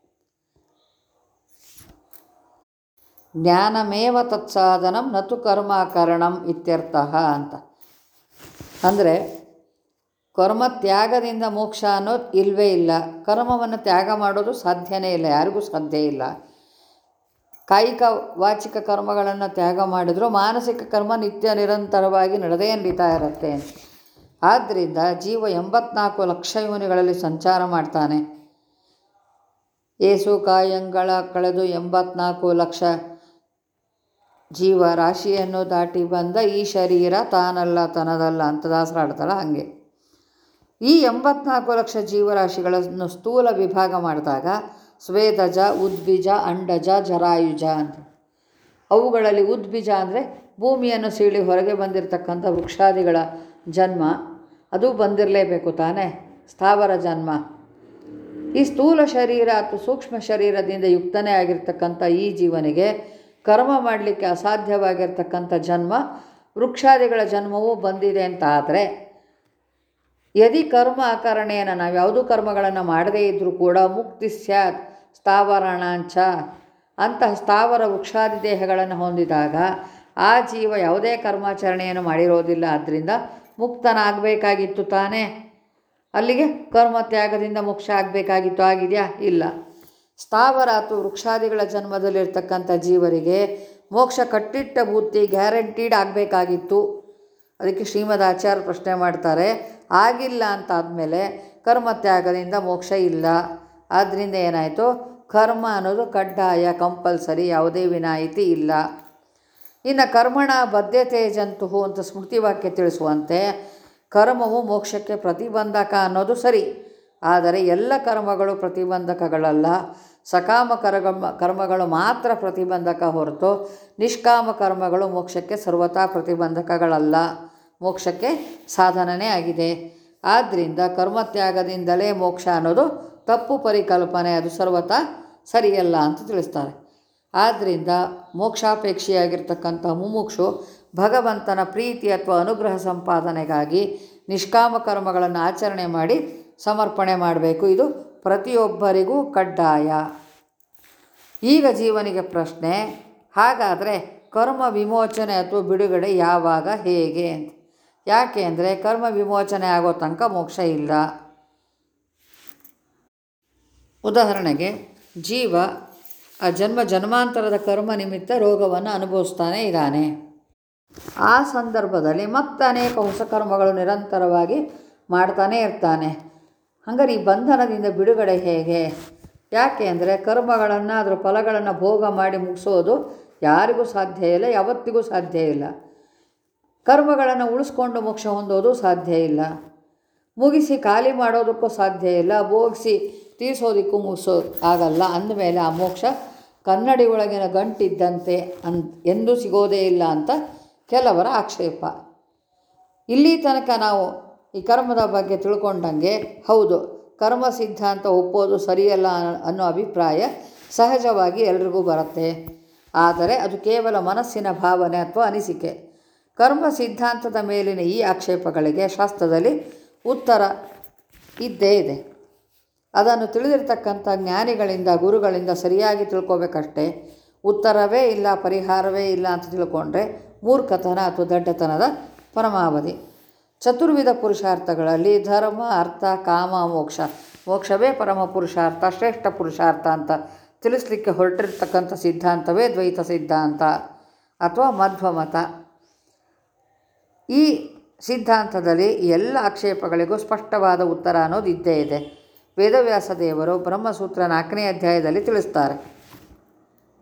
ಜ್ಞಾನಮೇವ ತತ್ಸಾಧನಂ ನತು ಕರ್ಮಾಕರಣಂ ಇತ್ಯರ್ಥ ಅಂತ ಅಂದರೆ ಕರ್ಮ ತ್ಯಾಗದಿಂದ ಮೋಕ್ಷ ಅನ್ನೋದು ಇಲ್ಲವೇ ಇಲ್ಲ ಕರ್ಮವನ್ನು ತ್ಯಾಗ ಮಾಡೋದು ಸಾಧ್ಯನೇ ಇಲ್ಲ ಯಾರಿಗೂ ಸಾಧ್ಯ ಇಲ್ಲ ಕಾಯಿಕ ವಾಚಿಕ ಕರ್ಮಗಳನ್ನು ತ್ಯಾಗ ಮಾಡಿದರೂ ಮಾನಸಿಕ ಕರ್ಮ ನಿತ್ಯ ನಿರಂತರವಾಗಿ ನಡೆದೇ ನಡೀತಾ ಇರುತ್ತೆ ಆದ್ದರಿಂದ ಜೀವ ಎಂಬತ್ನಾಲ್ಕು ಲಕ್ಷ ಯೋನಿಗಳಲ್ಲಿ ಸಂಚಾರ ಮಾಡ್ತಾನೆ ಏಸು ಕಾಯಂಗಳ ಕಳೆದು ಎಂಬತ್ನಾಲ್ಕು ಲಕ್ಷ ಜೀವ ರಾಶಿಯನ್ನು ದಾಟಿ ಬಂದ ಈ ಶರೀರ ತಾನಲ್ಲ ತನದಲ್ಲ ಅಂತ ದಾಸರಾಡ್ತಾಳ ಹಾಗೆ ಈ ಎಂಬತ್ನಾಲ್ಕು ಲಕ್ಷ ಜೀವರಾಶಿಗಳನ್ನು ಸ್ಥೂಲ ವಿಭಾಗ ಮಾಡಿದಾಗ ಸ್ವೇದಜ ಉದ್ಬೀಜ ಅಂಡಜ ಜರಾಯುಜ ಅಂತ ಅವುಗಳಲ್ಲಿ ಉದ್ಬೀಜ ಅಂದರೆ ಭೂಮಿಯನ್ನು ಸೀಳಿ ಹೊರಗೆ ಬಂದಿರತಕ್ಕಂಥ ವೃಕ್ಷಾದಿಗಳ ಜನ್ಮ ಅದು ಬಂದಿರಲೇಬೇಕು ತಾನೇ ಸ್ಥಾವರ ಜನ್ಮ ಈ ಸ್ಥೂಲ ಶರೀರ ಅಥವಾ ಸೂಕ್ಷ್ಮ ಶರೀರದಿಂದ ಯುಕ್ತನೇ ಆಗಿರ್ತಕ್ಕಂಥ ಈ ಜೀವನಿಗೆ ಕರ್ಮ ಮಾಡಲಿಕ್ಕೆ ಅಸಾಧ್ಯವಾಗಿರ್ತಕ್ಕಂಥ ಜನ್ಮ ವೃಕ್ಷಾದಿಗಳ ಜನ್ಮವೂ ಬಂದಿದೆ ಅಂತ ಆದರೆ ಯದಿ ಕರ್ಮ ಆಕರಣೇನ ನಾವು ಯಾವುದೂ ಕರ್ಮಗಳನ್ನು ಮಾಡದೇ ಇದ್ದರೂ ಕೂಡ ಮುಕ್ತಿ ಸ್ಯಾತ್ ಸ್ಥಾವರಣಾಂಚ ಅಂತಹ ಸ್ಥಾವರ ವೃಕ್ಷಾದಿ ದೇಹಗಳನ್ನು ಹೊಂದಿದಾಗ ಆ ಜೀವ ಯಾವುದೇ ಕರ್ಮಾಚರಣೆಯನ್ನು ಮಾಡಿರೋದಿಲ್ಲ ಆದ್ದರಿಂದ ಮುಕ್ತನಾಗಬೇಕಾಗಿತ್ತು ತಾನೇ ಅಲ್ಲಿಗೆ ಕರ್ಮ ತ್ಯಾಗದಿಂದ ಮೋಕ್ಷ ಆಗಬೇಕಾಗಿತ್ತು ಆಗಿದೆಯಾ ಇಲ್ಲ ಸ್ಥಾವರ ಅಥವಾ ವೃಕ್ಷಾದಿಗಳ ಜನ್ಮದಲ್ಲಿರ್ತಕ್ಕಂಥ ಜೀವರಿಗೆ ಮೋಕ್ಷ ಕಟ್ಟಿಟ್ಟ ಬುದ್ಧಿ ಗ್ಯಾರಂಟೀಡ್ ಆಗಬೇಕಾಗಿತ್ತು ಅದಕ್ಕೆ ಶ್ರೀಮದ್ ಆಚಾರ್ಯ ಪ್ರಶ್ನೆ ಮಾಡ್ತಾರೆ ಆಗಿಲ್ಲ ಅಂತ ಆದಮೇಲೆ ಕರ್ಮ ತ್ಯಾಗದಿಂದ ಮೋಕ್ಷ ಇಲ್ಲ ಆದ್ದರಿಂದ ಏನಾಯಿತು ಕರ್ಮ ಅನ್ನೋದು ಕಡ್ಡಾಯ ಕಂಪಲ್ಸರಿ ಯಾವುದೇ ವಿನಾಯಿತಿ ಇಲ್ಲ ಇನ್ನು ಕರ್ಮಣ ಬದ್ಧತೆ ಜಂತು ಅಂತ ಸ್ಮೃತಿ ವಾಕ್ಯ ತಿಳಿಸುವಂತೆ ಕರ್ಮವು ಮೋಕ್ಷಕ್ಕೆ ಪ್ರತಿಬಂಧಕ ಅನ್ನೋದು ಸರಿ ಆದರೆ ಎಲ್ಲ ಕರ್ಮಗಳು ಪ್ರತಿಬಂಧಕಗಳಲ್ಲ ಸಕಾಮ ಕರ್ಮ ಕರ್ಮಗಳು ಮಾತ್ರ ಪ್ರತಿಬಂಧಕ ಹೊರತು ನಿಷ್ಕಾಮ ಕರ್ಮಗಳು ಮೋಕ್ಷಕ್ಕೆ ಸರ್ವತಾ ಪ್ರತಿಬಂಧಕಗಳಲ್ಲ ಮೋಕ್ಷಕ್ಕೆ ಸಾಧನನೇ ಆಗಿದೆ ಆದ್ದರಿಂದ ಕರ್ಮತ್ಯಾಗದಿಂದಲೇ ಮೋಕ್ಷ ಅನ್ನೋದು ತಪ್ಪು ಪರಿಕಲ್ಪನೆ ಅದು ಸರ್ವತಾ ಸರಿಯಲ್ಲ ಅಂತ ತಿಳಿಸ್ತಾರೆ ಆದ್ದರಿಂದ ಮೋಕ್ಷಾಪೇಕ್ಷಿಯಾಗಿರ್ತಕ್ಕಂಥ ಮುಮುಕ್ಷು ಭಗವಂತನ ಪ್ರೀತಿ ಅಥವಾ ಅನುಗ್ರಹ ಸಂಪಾದನೆಗಾಗಿ ನಿಷ್ಕಾಮ ಕರ್ಮಗಳನ್ನು ಆಚರಣೆ ಮಾಡಿ ಸಮರ್ಪಣೆ ಮಾಡಬೇಕು ಇದು ಪ್ರತಿಯೊಬ್ಬರಿಗೂ ಕಡ್ಡಾಯ ಈಗ ಜೀವನಿಗೆ ಪ್ರಶ್ನೆ ಹಾಗಾದರೆ ಕರ್ಮ ವಿಮೋಚನೆ ಅಥವಾ ಬಿಡುಗಡೆ ಯಾವಾಗ ಹೇಗೆ ಅಂತ ಯಾಕೆ ಅಂದರೆ ಕರ್ಮ ವಿಮೋಚನೆ ಆಗೋ ತನಕ ಮೋಕ್ಷ ಇಲ್ಲ ಉದಾಹರಣೆಗೆ ಜೀವ ಆ ಜನ್ಮ ಜನ್ಮಾಂತರದ ಕರ್ಮ ನಿಮಿತ್ತ ರೋಗವನ್ನು ಅನುಭವಿಸ್ತಾನೆ ಇದ್ದಾನೆ ಆ ಸಂದರ್ಭದಲ್ಲಿ ಮತ್ತೆ ಅನೇಕ ಹೊಸ ಕರ್ಮಗಳು ನಿರಂತರವಾಗಿ ಮಾಡ್ತಾನೇ ಇರ್ತಾನೆ ಹಂಗಾರೆ ಈ ಬಂಧನದಿಂದ ಬಿಡುಗಡೆ ಹೇಗೆ ಯಾಕೆ ಅಂದರೆ ಕರ್ಮಗಳನ್ನು ಅದರ ಫಲಗಳನ್ನು ಭೋಗ ಮಾಡಿ ಮುಗಿಸೋದು ಯಾರಿಗೂ ಸಾಧ್ಯ ಇಲ್ಲ ಯಾವತ್ತಿಗೂ ಸಾಧ್ಯ ಇಲ್ಲ ಕರ್ಮಗಳನ್ನು ಉಳಿಸ್ಕೊಂಡು ಮೋಕ್ಷ ಹೊಂದೋದು ಸಾಧ್ಯ ಇಲ್ಲ ಮುಗಿಸಿ ಖಾಲಿ ಮಾಡೋದಕ್ಕೂ ಸಾಧ್ಯ ಇಲ್ಲ ಭೋಗಿಸಿ ತೀರಿಸೋದಕ್ಕೂ ಮುಗಿಸೋ ಆಗಲ್ಲ ಅಂದಮೇಲೆ ಆ ಮೋಕ್ಷ ಕನ್ನಡಿ ಒಳಗಿನ ಗಂಟಿದ್ದಂತೆ ಅನ್ ಎಂದೂ ಸಿಗೋದೇ ಇಲ್ಲ ಅಂತ ಕೆಲವರ ಆಕ್ಷೇಪ ಇಲ್ಲಿ ತನಕ ನಾವು ಈ ಕರ್ಮದ ಬಗ್ಗೆ ತಿಳ್ಕೊಂಡಂಗೆ ಹೌದು ಕರ್ಮ ಸಿದ್ಧಾಂತ ಒಪ್ಪೋದು ಸರಿಯಲ್ಲ ಅನ್ನೋ ಅಭಿಪ್ರಾಯ ಸಹಜವಾಗಿ ಎಲ್ರಿಗೂ ಬರುತ್ತೆ ಆದರೆ ಅದು ಕೇವಲ ಮನಸ್ಸಿನ ಭಾವನೆ ಅಥವಾ ಅನಿಸಿಕೆ ಕರ್ಮ ಸಿದ್ಧಾಂತದ ಮೇಲಿನ ಈ ಆಕ್ಷೇಪಗಳಿಗೆ ಶಾಸ್ತ್ರದಲ್ಲಿ ಉತ್ತರ ಇದ್ದೇ ಇದೆ ಅದನ್ನು ತಿಳಿದಿರ್ತಕ್ಕಂಥ ಜ್ಞಾನಿಗಳಿಂದ ಗುರುಗಳಿಂದ ಸರಿಯಾಗಿ ತಿಳ್ಕೊಬೇಕಷ್ಟೇ ಉತ್ತರವೇ ಇಲ್ಲ ಪರಿಹಾರವೇ ಇಲ್ಲ ಅಂತ ತಿಳ್ಕೊಂಡ್ರೆ ಮೂರ್ಖತನ ಅಥವಾ ದಡ್ಡತನದ ಪರಮಾವಧಿ ಚತುರ್ವಿಧ ಪುರುಷಾರ್ಥಗಳಲ್ಲಿ ಧರ್ಮ ಅರ್ಥ ಕಾಮ ಮೋಕ್ಷ ಮೋಕ್ಷವೇ ಪರಮ ಪುರುಷಾರ್ಥ ಶ್ರೇಷ್ಠ ಪುರುಷಾರ್ಥ ಅಂತ ತಿಳಿಸ್ಲಿಕ್ಕೆ ಹೊರಟಿರ್ತಕ್ಕಂಥ ಸಿದ್ಧಾಂತವೇ ದ್ವೈತ ಸಿದ್ಧಾಂತ ಅಥವಾ ಮಧ್ವಮತ ಈ ಸಿದ್ಧಾಂತದಲ್ಲಿ ಎಲ್ಲ ಆಕ್ಷೇಪಗಳಿಗೂ ಸ್ಪಷ್ಟವಾದ ಉತ್ತರ ಅನ್ನೋದು ಇದ್ದೇ ಇದೆ ವೇದವ್ಯಾಸ ದೇವರು ಬ್ರಹ್ಮಸೂತ್ರ ನಾಲ್ಕನೇ ಅಧ್ಯಾಯದಲ್ಲಿ ತಿಳಿಸ್ತಾರೆ